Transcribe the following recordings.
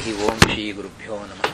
ಹರಿ ಓಂ ಶ್ರೀ ಗುರುಭ್ಯೋ ನಮಃ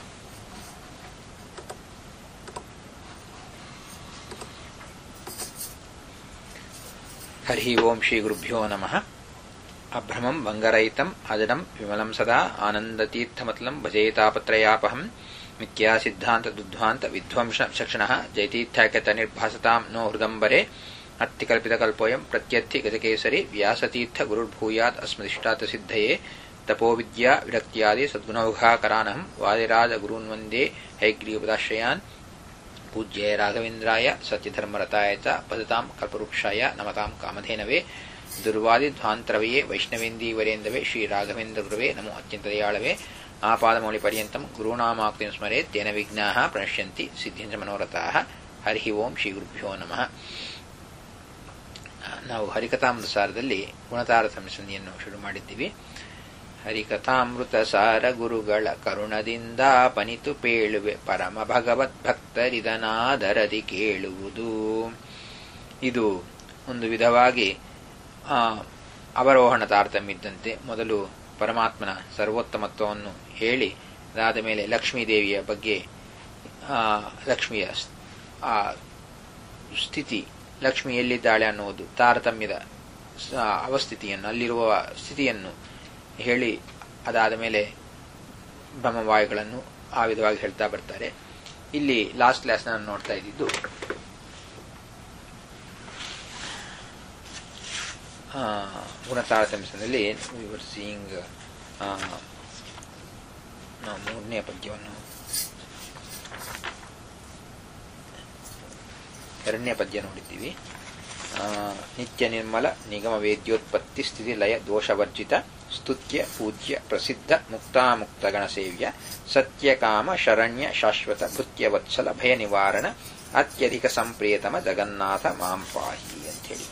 ಹರಿ ಓಂ ಶ್ರೀ ಗುರುಭ್ಯೋ ನಮಃ ಅಭ್ರಮಂ ಭಂಗರಹಿತಂ ಅಜಡಂ ವಿಮಲಂ ಸದಾ ಆನಂದತೀರ್ಥಮತಲಂ ಭಜೇತಾಪತ್ರಯಾಪಹಂ ಮಿಥ್ಯಾ ಸಿದ್ಧಾಂತ ದುಧ್ವಾಂತ ವಿಧ್ವಂಸ ಚಕ್ಷಣಃ ಜಯತೀರ್ಥ್ಯಾಖ್ಯತ ನಿರ್ಭಾಸತಾಂ ನೋ ಹೃದಂಬರೆ ಅತ್ತಿಕಲ್ಪಿತಕಲ್ಪೋಯಂ ಪ್ರತ್ಯರ್ಥಿ ಗಜಕೇಸರಿ ವ್ಯಾಸತೀರ್ಥ ಗುರುರ್ಭೂಯಾತ್ ಅಸ್ಮದಿಷ್ಟಾತ ಸಿದ್ಧಯೇ ತಪೋವಿದ್ಯಾ ವಿರಕ್ತ್ಯಾದಿ ಸದ್ಗುಣೌಘಾಕರಾನಹಂ ವಾದಿರಾಜ ಗುರುನ್ವಂದೇ ಹೈಗ್ರೀವದಾಶ್ರಯಾನ್ ಪೂಜ್ಯಾಯ ರಾಘವೇಂದ್ರಾಯ ಸತ್ಯಧರ್ಮರತಾಯ ಚ ಪದತಾಂ ಕಲ್ಪವೃಕ್ಷಾಯ ನಮತಾಂ ಕಾಮಧೇನವೇ ದುರ್ವಾದಿಧ್ವಾಂತರವಯೇ ವೈಷ್ಣವೇಂದೀವರೇಂದವೇ ಶ್ರೀ ರಾಘವೇಂದ್ರ ಗುರುವೇ ನಮೋ ಅತ್ಯಂತದಯಾಳವೇ ಆಪಾದಮೌಳಿ ಪರ್ಯಂತಂ ಗುರುನಾಮಾಕ್ತಿಂ ಸ್ಮರೆ ತೇನ ವಿಘ್ನಾಃ ಪ್ರಣಶ್ಯಂತಿ ಸಿದ್ಧೇಂದ್ರ ಮನೋರಥಾಃ ಹರಿ ಓಂ ಶ್ರೀ ಗುರುಭ್ಯೋ ನಮಃ ನಾವು ಹರಿಕಥಾಮೃತ ಸಾರದಲ್ಲಿ ಗುಣತಾರತಮ್ಯ ಸಂಧಿಯನ್ನು ಶುರು ಮಾಡಿದ್ದೀವಿ ಹರಿಕಥಾಮೃತ ಸಾರ ಗುರುಗಳ ಕರುಣದಿಂದ ಪನಿತು ಪೇಳುವೆ ಪರಮ ಭಗವತ್ ಭಕ್ತರಿದನಾದರದಿ ಕೇಳುವುದು ಇದು ಒಂದು ವಿಧವಾಗಿ ಅವರೋಹಣ ತಾರತಮ್ಯ ಇದ್ದಂತೆ ಮೊದಲು ಪರಮಾತ್ಮನ ಸರ್ವೋತ್ತಮತ್ವವನ್ನು ಹೇಳಿ ಅದಾದ ಮೇಲೆ ಲಕ್ಷ್ಮೀದೇವಿಯ ಬಗ್ಗೆ ಲಕ್ಷ್ಮಿಯ ಸ್ಥಿತಿ ಲಕ್ಷ್ಮಿ ಎಲ್ಲಿದ್ದಾಳೆ ಅನ್ನುವುದು ತಾರತಮ್ಯದ ಅವಸ್ಥಿತಿಯನ್ನು ಅಲ್ಲಿರುವ ಸ್ಥಿತಿಯನ್ನು ಹೇಳಿ ಅದಾದ ಮೇಲೆ ಬ್ರಹ್ಮವಾಯುಗಳನ್ನು ಆ ವಿಧವಾಗಿ ಹೇಳ್ತಾ ಬರ್ತಾರೆ ಇಲ್ಲಿ ಲಾಸ್ಟ್ ಕ್ಲಾಸ್ ನಾನು ನೋಡ್ತಾ ಇದ್ದಿದ್ದು ಗುಣತಾರತಮ್ಯದಲ್ಲಿ ವಿವರ್ ಸೀಯಿಂಗ್ ಮೂರನೇ ಪದ್ಯವನ್ನು ಎರಡನೇ ಪದ್ಯ ನೋಡಿದ್ದೀವಿ ನಿತ್ಯ ನಿರ್ಮಲ ನಿಗಮ ವೇದ್ಯೋತ್ಪತ್ತಿ ಸ್ಥಿತಿ ಲಯ ದೋಷವರ್ಜಿತ ಸ್ತುತ್ಯ ಪೂಜ್ಯ ಪ್ರಸಿದ್ಧ ಮುಕ್ತಾಮುಕ್ತಗಣ ಸೇವ್ಯ ಸತ್ಯಕಾಮ ಶರಣ್ಯ ಶಾಶ್ವತ ಭೃತ್ಯವತ್ಸಲ ಭಯ ನಿವಾರಣ ಅತ್ಯಧಿಕ ಸಂಪ್ರಿಯತಮ ಜಗನ್ನಾಥ ಮಾಂಪಾಹಿ ಅಂಥೇಳಿ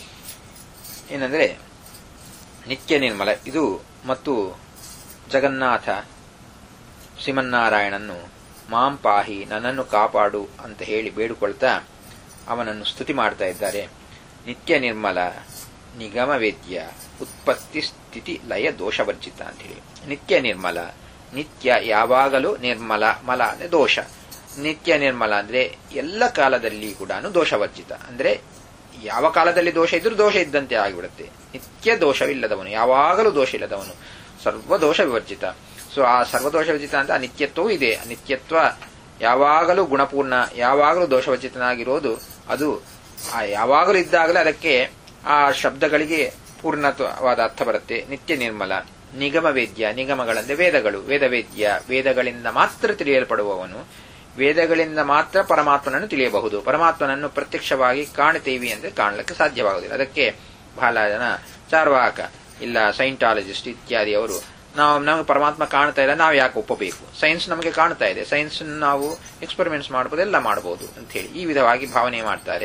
ಏನಂದ್ರೆ ನಿತ್ಯ ನಿರ್ಮಲ ಇದು ಮತ್ತು ಜಗನ್ನಾಥ ಶ್ರೀಮನ್ನಾರಾಯಣನ್ನು ಮಾಂಪಾಹಿ ನನ್ನನ್ನು ಕಾಪಾಡು ಅಂತ ಹೇಳಿ ಬೇಡಿಕೊಳ್ತಾ ಅವನನ್ನು ಸ್ತುತಿ ಮಾಡ್ತಾ ಇದ್ದಾರೆ ನಿತ್ಯ ನಿರ್ಮಲ ನಿಗಮ ವೇದ್ಯ ಉತ್ಪತ್ತಿ ಸ್ಥಿತಿ ಲಯ ದೋಷವರ್ಜಿತ ಅಂತ ಹೇಳಿ ನಿತ್ಯ ನಿರ್ಮಲ ನಿತ್ಯ ಯಾವಾಗಲೂ ನಿರ್ಮಲ ಮಲ ಅಂದ್ರೆ ದೋಷ ನಿತ್ಯ ನಿರ್ಮಲ ಅಂದ್ರೆ ಎಲ್ಲ ಕಾಲದಲ್ಲಿ ಕೂಡ ದೋಷವರ್ಜಿತ ಅಂದ್ರೆ ಯಾವ ಕಾಲದಲ್ಲಿ ದೋಷ ಇದ್ರೂ ದೋಷ ಇದ್ದಂತೆ ಆಗಿಬಿಡುತ್ತೆ ನಿತ್ಯ ದೋಷವಿಲ್ಲದವನು ಯಾವಾಗಲೂ ದೋಷ ಇಲ್ಲದವನು ಸರ್ವದೋಷ ವಿವರ್ಜಿತ ಸೊ ಆ ಸರ್ವದೋಷ ವಿರ್ಜಿತ ಅಂತ ಆ ನಿತ್ಯತ್ವವೂ ಇದೆ ನಿತ್ಯತ್ವ ಯಾವಾಗಲೂ ಗುಣಪೂರ್ಣ ಯಾವಾಗಲೂ ದೋಷವರ್ಜಿತನಾಗಿರೋದು ಅದು ಆ ಯಾವಾಗಲೂ ಇದ್ದಾಗಲೇ ಅದಕ್ಕೆ ಆ ಶಬ್ದಗಳಿಗೆ ಪೂರ್ಣತ್ವವಾದ ಅರ್ಥ ಬರುತ್ತೆ ನಿತ್ಯ ನಿರ್ಮಲ ನಿಗಮ ವೇದ್ಯ ನಿಗಮಗಳಂದ್ರೆ ವೇದಗಳು ವೇದವೇದ್ಯ ವೇದಗಳಿಂದ ಮಾತ್ರ ತಿಳಿಯಲ್ಪಡುವವನು ವೇದಗಳಿಂದ ಮಾತ್ರ ಪರಮಾತ್ಮನನ್ನು ತಿಳಿಯಬಹುದು ಪರಮಾತ್ಮನನ್ನು ಪ್ರತ್ಯಕ್ಷವಾಗಿ ಕಾಣುತ್ತೇವೆ ಅಂದ್ರೆ ಕಾಣಲಿಕ್ಕೆ ಸಾಧ್ಯವಾಗುವುದಿಲ್ಲ ಅದಕ್ಕೆ ಬಹಳ ಜನ ಚಾರ್ವಾಕ ಇಲ್ಲ ಸೈಂಟಾಲಜಿಸ್ಟ್ ಇತ್ಯಾದಿ ಅವರು ನಾವು ನಮಗೆ ಪರಮಾತ್ಮ ಕಾಣ್ತಾ ಇಲ್ಲ ನಾವು ಯಾಕೆ ಒಪ್ಪಬೇಕು ಸೈನ್ಸ್ ನಮಗೆ ಕಾಣ್ತಾ ಇದೆ ಸೈನ್ಸ್ ನಾವು ಎಕ್ಸ್ಪೆರಿಮೆಂಟ್ಸ್ ಮಾಡಬಹುದು ಎಲ್ಲ ಮಾಡಬಹುದು ಅಂತ ಹೇಳಿ ಈ ವಿಧವಾಗಿ ಭಾವನೆ ಮಾಡ್ತಾರೆ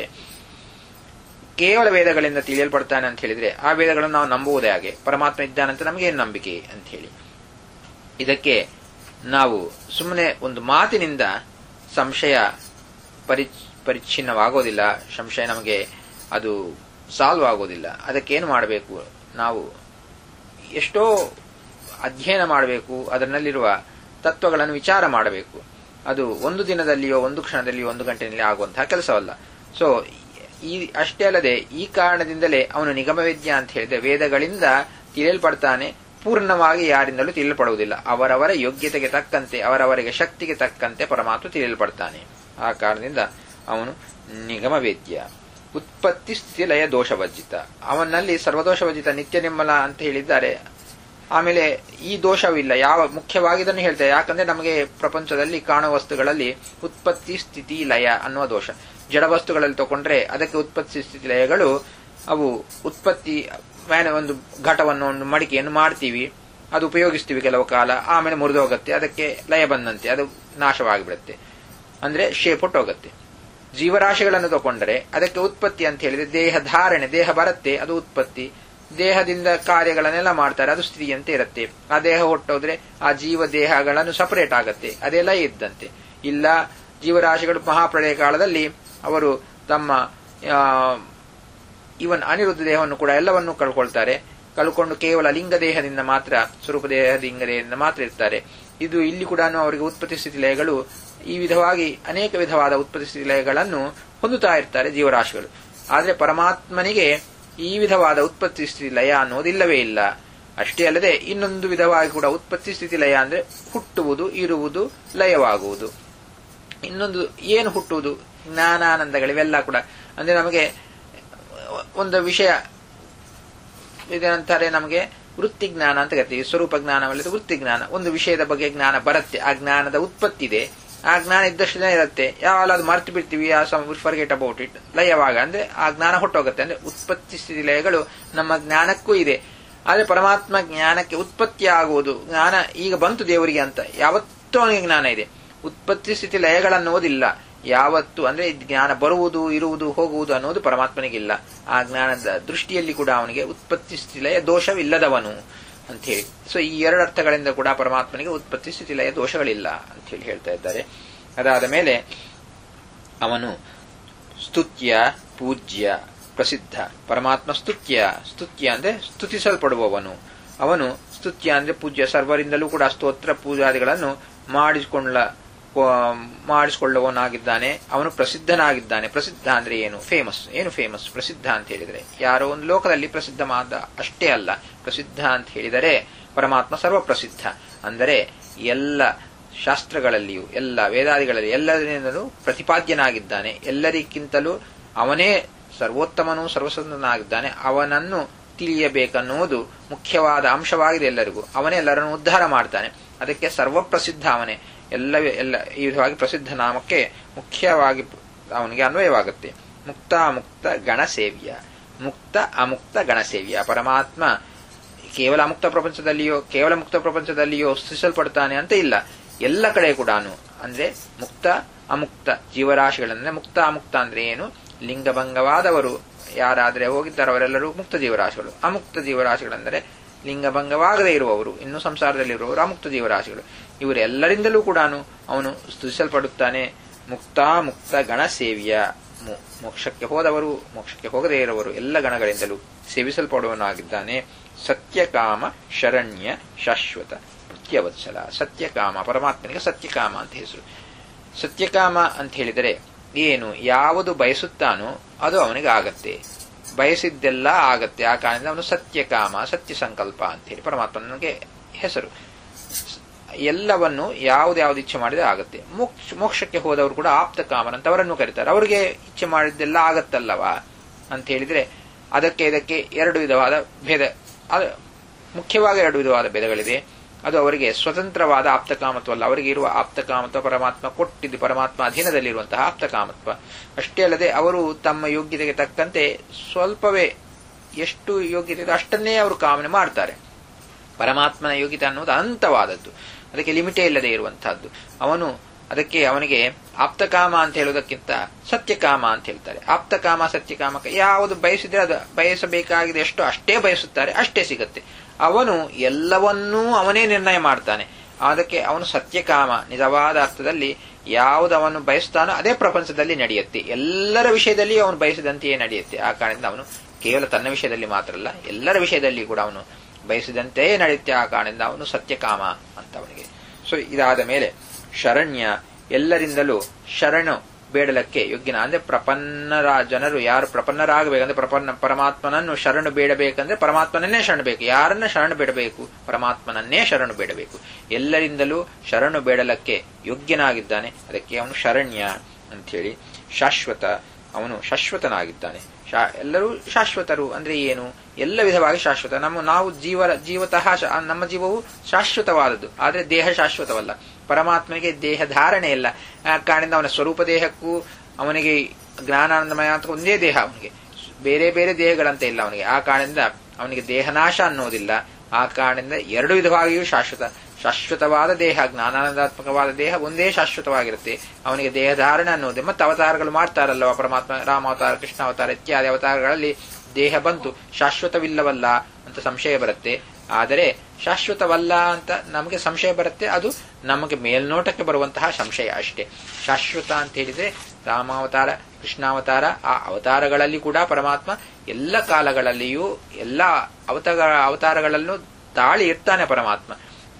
ಕೇವಲ ವೇದಗಳಿಂದ ತಿಳಿಯಲ್ಪಡ್ತಾನೆ ಅಂತ ಹೇಳಿದ್ರೆ ಆ ವೇದಗಳನ್ನು ನಾವು ನಂಬುವುದೇ ಹಾಗೆ ಪರಮಾತ್ಮ ಇದ್ದಾನಂತ ನಮಗೇನು ನಂಬಿಕೆ ಅಂತ ಹೇಳಿ ಇದಕ್ಕೆ ನಾವು ಸುಮ್ಮನೆ ಒಂದು ಮಾತಿನಿಂದ ಸಂಶಯ ಪರಿ ಪರಿಚ್ಛಿನ್ನವಾಗೋದಿಲ್ಲ ಸಂಶಯ ನಮಗೆ ಅದು ಸಾಲ್ವ್ ಆಗೋದಿಲ್ಲ ಅದಕ್ಕೇನು ಮಾಡಬೇಕು ನಾವು ಎಷ್ಟೋ ಅಧ್ಯಯನ ಮಾಡಬೇಕು ಅದರಲ್ಲಿರುವ ತತ್ವಗಳನ್ನು ವಿಚಾರ ಮಾಡಬೇಕು ಅದು ಒಂದು ದಿನದಲ್ಲಿಯೋ ಒಂದು ಕ್ಷಣದಲ್ಲಿಯೋ ಒಂದು ಗಂಟೆಯಲ್ಲಿ ಆಗುವಂತಹ ಕೆಲಸವಲ್ಲ ಸೊ ಈ ಅಷ್ಟೇ ಅಲ್ಲದೆ ಈ ಕಾರಣದಿಂದಲೇ ಅವನು ನಿಗಮವೇದ್ಯ ಅಂತ ಹೇಳಿದ್ರೆ ವೇದಗಳಿಂದ ತಿಳಿಯಲ್ಪಡ್ತಾನೆ ಪೂರ್ಣವಾಗಿ ಯಾರಿಂದಲೂ ತಿಳಿಯಲ್ಪಡುವುದಿಲ್ಲ ಅವರವರ ಯೋಗ್ಯತೆಗೆ ತಕ್ಕಂತೆ ಅವರವರಿಗೆ ಶಕ್ತಿಗೆ ತಕ್ಕಂತೆ ಪರಮಾತ್ಮ ತಿಳಿಯಲ್ಪಡ್ತಾನೆ ಆ ಕಾರಣದಿಂದ ಅವನು ನಿಗಮವೇದ್ಯ ಉತ್ಪತ್ತಿ ಸ್ಥಿತಿ ಲಯ ದೋಷವರ್ಜಿತ ಅವನಲ್ಲಿ ಸರ್ವದೋಷವರ್ಜಿತ ನಿತ್ಯ ನಿರ್ಮಲ ಅಂತ ಹೇಳಿದ್ದಾರೆ ಆಮೇಲೆ ಈ ದೋಷವಿಲ್ಲ ಯಾವ ಮುಖ್ಯವಾಗಿ ಇದನ್ನು ಹೇಳ್ತಾರೆ ಯಾಕಂದ್ರೆ ನಮಗೆ ಪ್ರಪಂಚದಲ್ಲಿ ಕಾಣುವ ವಸ್ತುಗಳಲ್ಲಿ ಉತ್ಪತ್ತಿ ಸ್ಥಿತಿ ಲಯ ಅನ್ನುವ ದೋಷ ಜಡ ವಸ್ತುಗಳಲ್ಲಿ ತಗೊಂಡ್ರೆ ಅದಕ್ಕೆ ಉತ್ಪತ್ತಿ ಸ್ಥಿತಿ ಲಯಗಳು ಅವು ಉತ್ಪತ್ತಿ ಒಂದು ಘಟವನ್ನು ಒಂದು ಮಡಿಕೆಯನ್ನು ಮಾಡ್ತೀವಿ ಅದು ಉಪಯೋಗಿಸ್ತೀವಿ ಕೆಲವು ಕಾಲ ಆಮೇಲೆ ಮುರಿದು ಹೋಗುತ್ತೆ ಅದಕ್ಕೆ ಲಯ ಬಂದಂತೆ ಅದು ನಾಶವಾಗಿಬಿಡುತ್ತೆ ಅಂದ್ರೆ ಶೇಪ್ ಹೊಟ್ಟೋಗುತ್ತೆ ಜೀವರಾಶಿಗಳನ್ನು ತಗೊಂಡ್ರೆ ಅದಕ್ಕೆ ಉತ್ಪತ್ತಿ ಅಂತ ಹೇಳಿದ್ರೆ ದೇಹ ಧಾರಣೆ ದೇಹ ಬರುತ್ತೆ ಅದು ಉತ್ಪತ್ತಿ ದೇಹದಿಂದ ಕಾರ್ಯಗಳನ್ನೆಲ್ಲ ಮಾಡ್ತಾರೆ ಅದು ಸ್ಥಿತಿ ಅಂತ ಇರುತ್ತೆ ಆ ದೇಹ ಹೊಟ್ಟೋದ್ರೆ ಆ ಜೀವ ದೇಹಗಳನ್ನು ಸಪರೇಟ್ ಆಗತ್ತೆ ಅದೆಲ್ಲ ಇದ್ದಂತೆ ಇಲ್ಲ ಜೀವರಾಶಿಗಳು ಮಹಾಪ್ರಳಯ ಕಾಲದಲ್ಲಿ ಅವರು ತಮ್ಮ ಇವನ್ ಅನಿರುದ್ಧ ದೇಹವನ್ನು ಕೂಡ ಎಲ್ಲವನ್ನೂ ಕಳ್ಕೊಳ್ತಾರೆ ಕಳ್ಕೊಂಡು ಕೇವಲ ಲಿಂಗ ದೇಹದಿಂದ ಮಾತ್ರ ಸ್ವರೂಪ ದೇಹ ಲಿಂಗ ದೇಹದಿಂದ ಮಾತ್ರ ಇರ್ತಾರೆ ಇದು ಇಲ್ಲಿ ಕೂಡ ಅವರಿಗೆ ಉತ್ಪತ್ತಿ ಸ್ಥಿತಿ ಲಯಗಳು ಈ ವಿಧವಾಗಿ ಅನೇಕ ವಿಧವಾದ ಉತ್ಪತ್ತಿ ಸ್ಥಿತಿ ಲಯಗಳನ್ನು ಹೊಂದುತ್ತಾ ಇರ್ತಾರೆ ಜೀವರಾಶಿಗಳು ಆದರೆ ಪರಮಾತ್ಮನಿಗೆ ಈ ವಿಧವಾದ ಉತ್ಪತ್ತಿ ಸ್ಥಿತಿ ಲಯ ಅನ್ನೋದಿಲ್ಲವೇ ಇಲ್ಲ ಅಷ್ಟೇ ಅಲ್ಲದೆ ಇನ್ನೊಂದು ವಿಧವಾಗಿ ಕೂಡ ಉತ್ಪತ್ತಿ ಸ್ಥಿತಿ ಲಯ ಅಂದ್ರೆ ಹುಟ್ಟುವುದು ಇರುವುದು ಲಯವಾಗುವುದು ಇನ್ನೊಂದು ಏನು ಹುಟ್ಟುವುದು ಜ್ಞಾನಾನಂದಗಳಿವೆಲ್ಲ ಕೂಡ ಅಂದ್ರೆ ನಮಗೆ ಒಂದು ವಿಷಯ ಇದೇನಂತಾರೆ ನಮಗೆ ವೃತ್ತಿ ಜ್ಞಾನ ಅಂತ ಕರಿತೀವಿ ಸ್ವರೂಪ ಜ್ಞಾನವಲ್ಲದೆ ವೃತ್ತಿ ಜ್ಞಾನ ಒಂದು ವಿಷಯದ ಬಗ್ಗೆ ಜ್ಞಾನ ಬರುತ್ತೆ ಆ ಜ್ಞಾನದ ಉತ್ಪತ್ತಿ ಇದೆ ಆ ಜ್ಞಾನ ಇದ್ದಷ್ಟು ದಿನ ಇರುತ್ತೆ ಯಾವಾಗ ಅದು ಮರ್ತು ಬಿಡ್ತೀವಿ ಆ ಫರ್ಗೆಟ್ ಅಬೌಟ್ ಇಟ್ ಲಯವಾಗ ಅಂದ್ರೆ ಆ ಜ್ಞಾನ ಹೊಟ್ಟೋಗುತ್ತೆ ಅಂದ್ರೆ ಉತ್ಪತ್ತಿ ಸ್ಥಿತಿ ಲಯಗಳು ನಮ್ಮ ಜ್ಞಾನಕ್ಕೂ ಇದೆ ಆದ್ರೆ ಪರಮಾತ್ಮ ಜ್ಞಾನಕ್ಕೆ ಉತ್ಪತ್ತಿ ಆಗುವುದು ಜ್ಞಾನ ಈಗ ಬಂತು ದೇವರಿಗೆ ಅಂತ ಯಾವತ್ತೂ ಅವನಿಗೆ ಜ್ಞಾನ ಇದೆ ಉತ್ಪತ್ತಿ ಸ್ಥಿತಿ ಲಯಗಳನ್ನೋದಿಲ್ಲ ಯಾವತ್ತು ಅಂದ್ರೆ ಜ್ಞಾನ ಬರುವುದು ಇರುವುದು ಹೋಗುವುದು ಅನ್ನೋದು ಪರಮಾತ್ಮನಿಗಿಲ್ಲ ಆ ಜ್ಞಾನದ ದೃಷ್ಟಿಯಲ್ಲಿ ಕೂಡ ಅವನಿಗೆ ಉತ್ಪತ್ತಿ ಸ್ಥಿತಿ ಲಯ ದೋಷವಿಲ್ಲದವನು ಅಂತ ಹೇಳಿ ಸೊ ಈ ಎರಡು ಅರ್ಥಗಳಿಂದ ಕೂಡ ಪರಮಾತ್ಮನಿಗೆ ಉತ್ಪತ್ತಿ ಸ್ಥಿತಿ ಲಯ ದೋಷಗಳಿಲ್ಲ ಅಂತ ಹೇಳಿ ಹೇಳ್ತಾ ಇದ್ದಾರೆ ಅದಾದ ಮೇಲೆ ಅವನು ಸ್ತುತ್ಯ ಪೂಜ್ಯ ಪ್ರಸಿದ್ಧ ಪರಮಾತ್ಮ ಸ್ತುತ್ಯ ಸ್ತುತ್ಯ ಅಂದ್ರೆ ಸ್ತುತಿಸಲ್ಪಡುವವನು ಅವನು ಸ್ತುತ್ಯ ಅಂದ್ರೆ ಪೂಜ್ಯ ಸರ್ವರಿಂದಲೂ ಕೂಡ ಸ್ತೋತ್ರ ಪೂಜಾದಿಗಳನ್ನು ಮಾಡಿಸಿಕೊಳ್ಳ ಮಾಡಿಸಿಕೊಳ್ಳುವವನಾಗಿದ್ದಾನೆ ಅವನು ಪ್ರಸಿದ್ಧನಾಗಿದ್ದಾನೆ ಪ್ರಸಿದ್ಧ ಅಂದ್ರೆ ಏನು ಫೇಮಸ್ ಏನು ಫೇಮಸ್ ಪ್ರಸಿದ್ಧ ಅಂತ ಹೇಳಿದರೆ ಯಾರೋ ಒಂದು ಲೋಕದಲ್ಲಿ ಪ್ರಸಿದ್ಧ ಮಾದ ಅಷ್ಟೇ ಅಲ್ಲ ಪ್ರಸಿದ್ಧ ಅಂತ ಹೇಳಿದರೆ ಪರಮಾತ್ಮ ಸರ್ವಪ್ರಸಿದ್ಧ ಅಂದರೆ ಎಲ್ಲ ಶಾಸ್ತ್ರಗಳಲ್ಲಿಯೂ ಎಲ್ಲ ವೇದಾದಿಗಳಲ್ಲಿ ಎಲ್ಲರಿಂದಲೂ ಪ್ರತಿಪಾದ್ಯನಾಗಿದ್ದಾನೆ ಎಲ್ಲರಿಗಿಂತಲೂ ಅವನೇ ಸರ್ವೋತ್ತಮನೂ ಸರ್ವಸಂದನಾಗಿದ್ದಾನೆ ಅವನನ್ನು ತಿಳಿಯಬೇಕನ್ನುವುದು ಮುಖ್ಯವಾದ ಅಂಶವಾಗಿದೆ ಎಲ್ಲರಿಗೂ ಅವನೇ ಎಲ್ಲರನ್ನು ಉದ್ಧಾರ ಮಾಡ್ತಾನೆ ಅದಕ್ಕೆ ಸರ್ವಪ್ರಸಿದ್ಧ ಅವನೇ ಎಲ್ಲ ಎಲ್ಲ ಈ ವಿಧವಾಗಿ ಪ್ರಸಿದ್ಧ ನಾಮಕ್ಕೆ ಮುಖ್ಯವಾಗಿ ಅವನಿಗೆ ಅನ್ವಯವಾಗುತ್ತೆ ಮುಕ್ತ ಮುಕ್ತ ಗಣಸೇವ್ಯ ಮುಕ್ತ ಅಮುಕ್ತ ಗಣಸೇವ್ಯ ಪರಮಾತ್ಮ ಕೇವಲ ಅಮುಕ್ತ ಪ್ರಪಂಚದಲ್ಲಿಯೋ ಕೇವಲ ಮುಕ್ತ ಪ್ರಪಂಚದಲ್ಲಿಯೋ ಸ್ತುತಿಸಲ್ಪಡ್ತಾನೆ ಅಂತ ಇಲ್ಲ ಎಲ್ಲ ಕಡೆ ಕೂಡ ಅಂದ್ರೆ ಮುಕ್ತ ಅಮುಕ್ತ ಜೀವರಾಶಿಗಳಂದ್ರೆ ಮುಕ್ತ ಅಮುಕ್ತ ಅಂದ್ರೆ ಏನು ಲಿಂಗಭಂಗವಾದವರು ಯಾರಾದ್ರೆ ಹೋಗಿದ್ದಾರೆ ಅವರೆಲ್ಲರೂ ಮುಕ್ತ ಜೀವರಾಶಿಗಳು ಅಮುಕ್ತ ಜೀವರಾಶಿಗಳೆಂದರೆ ಲಿಂಗಭಂಗವಾಗದೇ ಇರುವವರು ಇನ್ನು ಸಂಸಾರದಲ್ಲಿರುವವರು ಅಮುಕ್ತ ಜೀವರಾಶಿಗಳು ಇವರೆಲ್ಲರಿಂದಲೂ ಕೂಡ ಅವನು ಸ್ತುತಿಸಲ್ಪಡುತ್ತಾನೆ ಮುಕ್ತ ಮುಕ್ತ ಗಣ ಸೇವ್ಯ ಮೋಕ್ಷಕ್ಕೆ ಹೋದವರು ಮೋಕ್ಷಕ್ಕೆ ಹೋಗದೇ ಇರುವವರು ಎಲ್ಲ ಗಣಗಳಿಂದಲೂ ಸೇವಿಸಲ್ಪಡುವನಾಗಿದ್ದಾನೆ ಸತ್ಯಕಾಮ ಶರಣ್ಯ ಶಾಶ್ವತ ಪ್ರತ್ಯವತ್ಸಲ ಸತ್ಯಕಾಮ ಪರಮಾತ್ಮನಿಗೆ ಸತ್ಯಕಾಮ ಅಂತ ಹೆಸರು ಸತ್ಯಕಾಮ ಅಂತ ಹೇಳಿದರೆ ಏನು ಯಾವುದು ಬಯಸುತ್ತಾನೋ ಅದು ಅವನಿಗೆ ಆಗತ್ತೆ ಬಯಸಿದ್ದೆಲ್ಲ ಆಗತ್ತೆ ಆ ಕಾರಣದಿಂದ ಅವನು ಸತ್ಯಕಾಮ ಸತ್ಯ ಸಂಕಲ್ಪ ಅಂತ ಹೇಳಿ ಪರಮಾತ್ಮನಿಗೆ ಹೆಸರು ಎಲ್ಲವನ್ನು ಯಾವ್ದು ಇಚ್ಛೆ ಮಾಡಿದ್ರೆ ಆಗುತ್ತೆ ಮೋಕ್ಷ ಮೋಕ್ಷಕ್ಕೆ ಹೋದವರು ಕೂಡ ಆಪ್ತ ಕಾಮನಂತವರನ್ನು ಕರೀತಾರೆ ಅವರಿಗೆ ಇಚ್ಛೆ ಮಾಡಿದ್ದೆಲ್ಲ ಆಗತ್ತಲ್ಲವಾ ಅಂತ ಹೇಳಿದ್ರೆ ಅದಕ್ಕೆ ಇದಕ್ಕೆ ಎರಡು ವಿಧವಾದ ಭೇದ ಮುಖ್ಯವಾಗಿ ಎರಡು ವಿಧವಾದ ಭೇದಗಳಿದೆ ಅದು ಅವರಿಗೆ ಸ್ವತಂತ್ರವಾದ ಆಪ್ತಕಾಮತ್ವ ಅಲ್ಲ ಅವರಿಗೆ ಇರುವ ಆಪ್ತಕಾಮತ್ವ ಪರಮಾತ್ಮ ಕೊಟ್ಟಿದ್ದು ಪರಮಾತ್ಮ ಅಧೀನದಲ್ಲಿರುವಂತಹ ಆಪ್ತಕಾಮತ್ವ ಅಷ್ಟೇ ಅಲ್ಲದೆ ಅವರು ತಮ್ಮ ಯೋಗ್ಯತೆಗೆ ತಕ್ಕಂತೆ ಸ್ವಲ್ಪವೇ ಎಷ್ಟು ಯೋಗ್ಯತೆ ಇದೆ ಅಷ್ಟನ್ನೇ ಅವರು ಕಾಮನೆ ಮಾಡ್ತಾರೆ ಪರಮಾತ್ಮನ ಯೋಗ್ಯತೆ ಅನ್ನೋದು ಅನಂತವಾದದ್ದು ಅದಕ್ಕೆ ಲಿಮಿಟೇ ಇಲ್ಲದೆ ಇರುವಂತಹದ್ದು ಅವನು ಅದಕ್ಕೆ ಅವನಿಗೆ ಆಪ್ತಕಾಮ ಅಂತ ಹೇಳುವುದಕ್ಕಿಂತ ಸತ್ಯಕಾಮ ಅಂತ ಹೇಳ್ತಾರೆ ಆಪ್ತಕಾಮ ಸತ್ಯಕಾಮಕ ಯಾವುದು ಬಯಸಿದ್ರೆ ಅದು ಬಯಸಬೇಕಾಗಿದೆ ಎಷ್ಟು ಅಷ್ಟೇ ಬಯಸುತ್ತಾರೆ ಅಷ್ಟೇ ಸಿಗುತ್ತೆ ಅವನು ಎಲ್ಲವನ್ನೂ ಅವನೇ ನಿರ್ಣಯ ಮಾಡ್ತಾನೆ ಅದಕ್ಕೆ ಅವನು ಸತ್ಯಕಾಮ ನಿಜವಾದ ಅರ್ಥದಲ್ಲಿ ಯಾವುದು ಅವನು ಬಯಸ್ತಾನೋ ಅದೇ ಪ್ರಪಂಚದಲ್ಲಿ ನಡೆಯುತ್ತೆ ಎಲ್ಲರ ವಿಷಯದಲ್ಲಿ ಅವನು ಬಯಸಿದಂತೆಯೇ ನಡೆಯುತ್ತೆ ಆ ಕಾರಣದಿಂದ ಅವನು ಕೇವಲ ತನ್ನ ವಿಷಯದಲ್ಲಿ ಮಾತ್ರ ಅಲ್ಲ ಎಲ್ಲರ ವಿಷಯದಲ್ಲಿ ಕೂಡ ಅವನು ಬಯಸಿದಂತೆಯೇ ನಡೆಯುತ್ತೆ ಆ ಕಾರಣದಿಂದ ಅವನು ಸತ್ಯಕಾಮ ಅಂತ ಅವನಿಗೆ ಸೊ ಇದಾದ ಮೇಲೆ ಶರಣ್ಯ ಎಲ್ಲರಿಂದಲೂ ಶರಣು ಬೇಡಲಕ್ಕೆ ಯೋಗ್ಯನ ಅಂದ್ರೆ ಪ್ರಪನ್ನರ ಜನರು ಯಾರು ಪ್ರಪನ್ನರಾಗಬೇಕಂದ್ರೆ ಪ್ರಪನ್ನ ಪರಮಾತ್ಮನನ್ನು ಶರಣು ಬೇಡಬೇಕಂದ್ರೆ ಪರಮಾತ್ಮನನ್ನೇ ಶರಣು ಬೇಕು ಯಾರನ್ನ ಶರಣು ಬೇಡಬೇಕು ಪರಮಾತ್ಮನನ್ನೇ ಶರಣು ಬೇಡಬೇಕು ಎಲ್ಲರಿಂದಲೂ ಶರಣು ಬೇಡಲಕ್ಕೆ ಯೋಗ್ಯನಾಗಿದ್ದಾನೆ ಅದಕ್ಕೆ ಅವನು ಶರಣ್ಯ ಅಂಥೇಳಿ ಶಾಶ್ವತ ಅವನು ಶಾಶ್ವತನಾಗಿದ್ದಾನೆ ಎಲ್ಲರೂ ಶಾಶ್ವತರು ಅಂದ್ರೆ ಏನು ಎಲ್ಲ ವಿಧವಾಗಿ ಶಾಶ್ವತ ನಮ್ಮ ನಾವು ಜೀವ ಜೀವತಃ ನಮ್ಮ ಜೀವವು ಶಾಶ್ವತವಾದದ್ದು ಆದರೆ ದೇಹ ಶಾಶ್ವತವಲ್ಲ ಪರಮಾತ್ಮನಿಗೆ ದೇಹ ಧಾರಣೆ ಇಲ್ಲ ಆ ಕಾರಣದಿಂದ ಅವನ ಸ್ವರೂಪ ದೇಹಕ್ಕೂ ಅವನಿಗೆ ಜ್ಞಾನಾನಂದಮಯ ಅಂತ ಒಂದೇ ದೇಹ ಅವನಿಗೆ ಬೇರೆ ಬೇರೆ ದೇಹಗಳಂತ ಇಲ್ಲ ಅವನಿಗೆ ಆ ಕಾರಣದಿಂದ ಅವನಿಗೆ ದೇಹನಾಶ ಅನ್ನೋದಿಲ್ಲ ಆ ಕಾರಣದಿಂದ ಎರಡು ವಿಧವಾಗಿಯೂ ಶಾಶ್ವತ ಶಾಶ್ವತವಾದ ದೇಹ ಜ್ಞಾನಾನಂದಾತ್ಮಕವಾದ ದೇಹ ಒಂದೇ ಶಾಶ್ವತವಾಗಿರುತ್ತೆ ಅವನಿಗೆ ದೇಹ ಧಾರಣೆ ಅನ್ನೋದೇ ಮತ್ತೆ ಅವತಾರಗಳು ಮಾಡ್ತಾರಲ್ವ ಪರಮಾತ್ಮ ರಾಮಾವತಾರ ಕೃಷ್ಣ ಅವತಾರ ಇತ್ಯಾದಿ ಅವತಾರಗಳಲ್ಲಿ ದೇಹ ಬಂತು ಶಾಶ್ವತವಿಲ್ಲವಲ್ಲ ಅಂತ ಸಂಶಯ ಬರುತ್ತೆ ಆದರೆ ಶಾಶ್ವತವಲ್ಲ ಅಂತ ನಮಗೆ ಸಂಶಯ ಬರುತ್ತೆ ಅದು ನಮಗೆ ಮೇಲ್ನೋಟಕ್ಕೆ ಬರುವಂತಹ ಸಂಶಯ ಅಷ್ಟೇ ಶಾಶ್ವತ ಅಂತ ಹೇಳಿದ್ರೆ ರಾಮಾವತಾರ ಕೃಷ್ಣಾವತಾರ ಆ ಅವತಾರಗಳಲ್ಲಿ ಕೂಡ ಪರಮಾತ್ಮ ಎಲ್ಲ ಕಾಲಗಳಲ್ಲಿಯೂ ಎಲ್ಲ ಅವತಾರ ಅವತಾರಗಳಲ್ಲೂ ತಾಳಿ ಇರ್ತಾನೆ ಪರಮಾತ್ಮ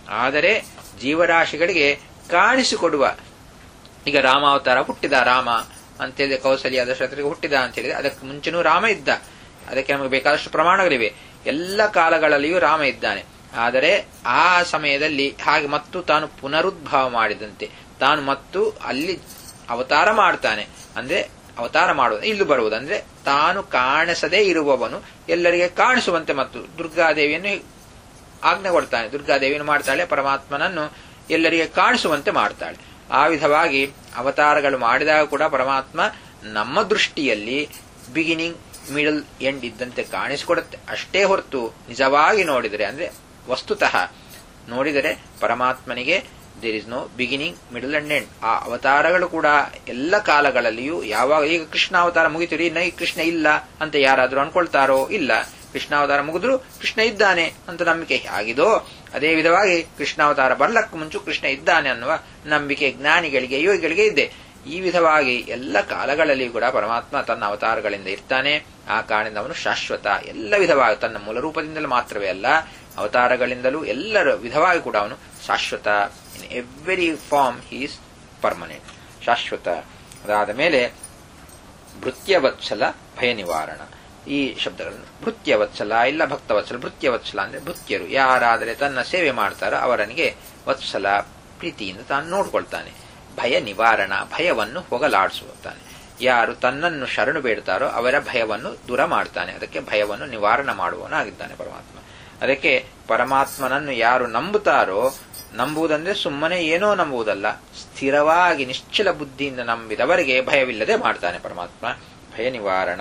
ಆದರೆ ಜೀವರಾಶಿಗಳಿಗೆ ಕಾಣಿಸಿಕೊಡುವ ಈಗ ರಾಮಾವತಾರ ಹುಟ್ಟಿದ ರಾಮ ಅಂತೇಳಿದ್ರೆ ಕೌಸಲ್ಯ ದಶರಥರಿಗೆ ಹುಟ್ಟಿದ ಅಂತ ಹೇಳಿದ್ರೆ ಅದಕ್ಕೆ ಮುಂಚೆನೂ ರಾಮ ಇದ್ದ ಅದಕ್ಕೆ ನಮಗೆ ಬೇಕಾದಷ್ಟು ಪ್ರಮಾಣಗಳಿವೆ ಎಲ್ಲ ಕಾಲಗಳಲ್ಲಿಯೂ ರಾಮ ಇದ್ದಾನೆ ಆದರೆ ಆ ಸಮಯದಲ್ಲಿ ಹಾಗೆ ಮತ್ತು ತಾನು ಪುನರುದ್ಭವ ಮಾಡಿದಂತೆ ತಾನು ಮತ್ತು ಅಲ್ಲಿ ಅವತಾರ ಮಾಡ್ತಾನೆ ಅಂದ್ರೆ ಅವತಾರ ಮಾಡುವುದು ಇಲ್ಲೂ ಬರುವುದು ಅಂದ್ರೆ ತಾನು ಕಾಣಿಸದೇ ಇರುವವನು ಎಲ್ಲರಿಗೆ ಕಾಣಿಸುವಂತೆ ಮತ್ತು ದುರ್ಗಾದೇವಿಯನ್ನು ಆಜ್ಞೆ ಕೊಡ್ತಾನೆ ದುರ್ಗಾದೇವಿಯನ್ನು ಮಾಡ್ತಾಳೆ ಪರಮಾತ್ಮನನ್ನು ಎಲ್ಲರಿಗೆ ಕಾಣಿಸುವಂತೆ ಮಾಡ್ತಾಳೆ ಆ ವಿಧವಾಗಿ ಅವತಾರಗಳು ಮಾಡಿದಾಗ ಕೂಡ ಪರಮಾತ್ಮ ನಮ್ಮ ದೃಷ್ಟಿಯಲ್ಲಿ ಬಿಗಿನಿಂಗ್ ಮಿಡಲ್ ಎಂಡ್ ಇದ್ದಂತೆ ಕಾಣಿಸಿಕೊಡುತ್ತೆ ಅಷ್ಟೇ ಹೊರತು ನಿಜವಾಗಿ ನೋಡಿದರೆ ಅಂದ್ರೆ ವಸ್ತುತಃ ನೋಡಿದರೆ ಪರಮಾತ್ಮನಿಗೆ there is no beginning middle and end ಆ ಅವತಾರಗಳು ಕೂಡ ಎಲ್ಲ ಕಾಲಗಳಲ್ಲಿಯೂ ಯಾವಾಗ ಈಗ ಕೃಷ್ಣ ಅವತಾರ ಮುಗಿತೀರಿ ಇನ್ನ ಈ ಕೃಷ್ಣ ಇಲ್ಲ ಅಂತ ಯಾರಾದರೂ ಅನ್ಕೊಳ್ತಾರೋ ಇಲ್ಲ ಕೃಷ್ಣಾವತಾರ ಮುಗಿದ್ರು ಕೃಷ್ಣ ಇದ್ದಾನೆ ಅಂತ ನಂಬಿಕೆ ಆಗಿದೋ ಅದೇ ವಿಧವಾಗಿ ಕೃಷ್ಣಾವತಾರ ಬರ್ಲಕ್ಕೂ ಮುಂಚು ಕೃಷ್ಣ ಇದ್ದಾನೆ ಅನ್ನುವ ನಂಬಿಕೆ ಜ್ಞಾನಿಗಳಿಗೆ ಯೋಗಿಗಳಿಗೆ ಇದೆ ಈ ವಿಧವಾಗಿ ಎಲ್ಲ ಕಾಲಗಳಲ್ಲಿ ಕೂಡ ಪರಮಾತ್ಮ ತನ್ನ ಅವತಾರಗಳಿಂದ ಇರ್ತಾನೆ ಆ ಕಾರಣದಿಂದ ಅವನು ಶಾಶ್ವತ ಎಲ್ಲ ವಿಧವಾಗಿ ತನ್ನ ಮೂಲ ರೂಪದಿಂದಲೂ ಮಾತ್ರವೇ ಅಲ್ಲ ಅವತಾರಗಳಿಂದಲೂ ಎಲ್ಲರ ವಿಧವಾಗಿ ಕೂಡ ಅವನು ಶಾಶ್ವತ in every form he's permanent ಶಾಶ್ವತ ಅದಾದ ಮೇಲೆ ಭೃತ್ಯವತ್ಸಲ ಭಯ ನಿವಾರಣ ಈ ಶಬ್ದಗಳನ್ನು ಭೃತ್ಯವತ್ಸಲ ಇಲ್ಲ ಭಕ್ತವತ್ಸಲ ಭೃತ್ಯವತ್ಸಲ ಅಂದ್ರೆ ಭೃತ್ಯರು ಯಾರಾದರೆ ತನ್ನ ಸೇವೆ ಮಾಡ್ತಾರೋ ಅವರನಿಗೆ ವತ್ಸಲ ಪ್ರೀತಿಯಿಂದ ತಾನು ನೋಡ್ಕೊಳ್ತಾನೆ ಭಯ ನಿವಾರಣ ಭಯವನ್ನು ಹೋಗಲಾಡಿಸುತ್ತಾನೆ ಯಾರು ತನ್ನನ್ನು ಶರಣು ಬೇಡ್ತಾರೋ ಅವರ ಭಯವನ್ನು ದೂರ ಮಾಡ್ತಾನೆ ಅದಕ್ಕೆ ಭಯವನ್ನು ನಿವಾರಣೆ ಮಾಡುವವನಾಗಿದ್ದಾನೆ ಪರಮಾತ್ಮ ಅದಕ್ಕೆ ಪರಮಾತ್ಮನನ್ನು ಯಾರು ನಂಬುತ್ತಾರೋ ನಂಬುವುದಂದ್ರೆ ಸುಮ್ಮನೆ ಏನೋ ನಂಬುವುದಲ್ಲ ಸ್ಥಿರವಾಗಿ ನಿಶ್ಚಲ ಬುದ್ಧಿಯಿಂದ ನಂಬಿದವರಿಗೆ ಭಯವಿಲ್ಲದೆ ಮಾಡ್ತಾನೆ ಪರಮಾತ್ಮ ಭಯ ನಿವಾರಣ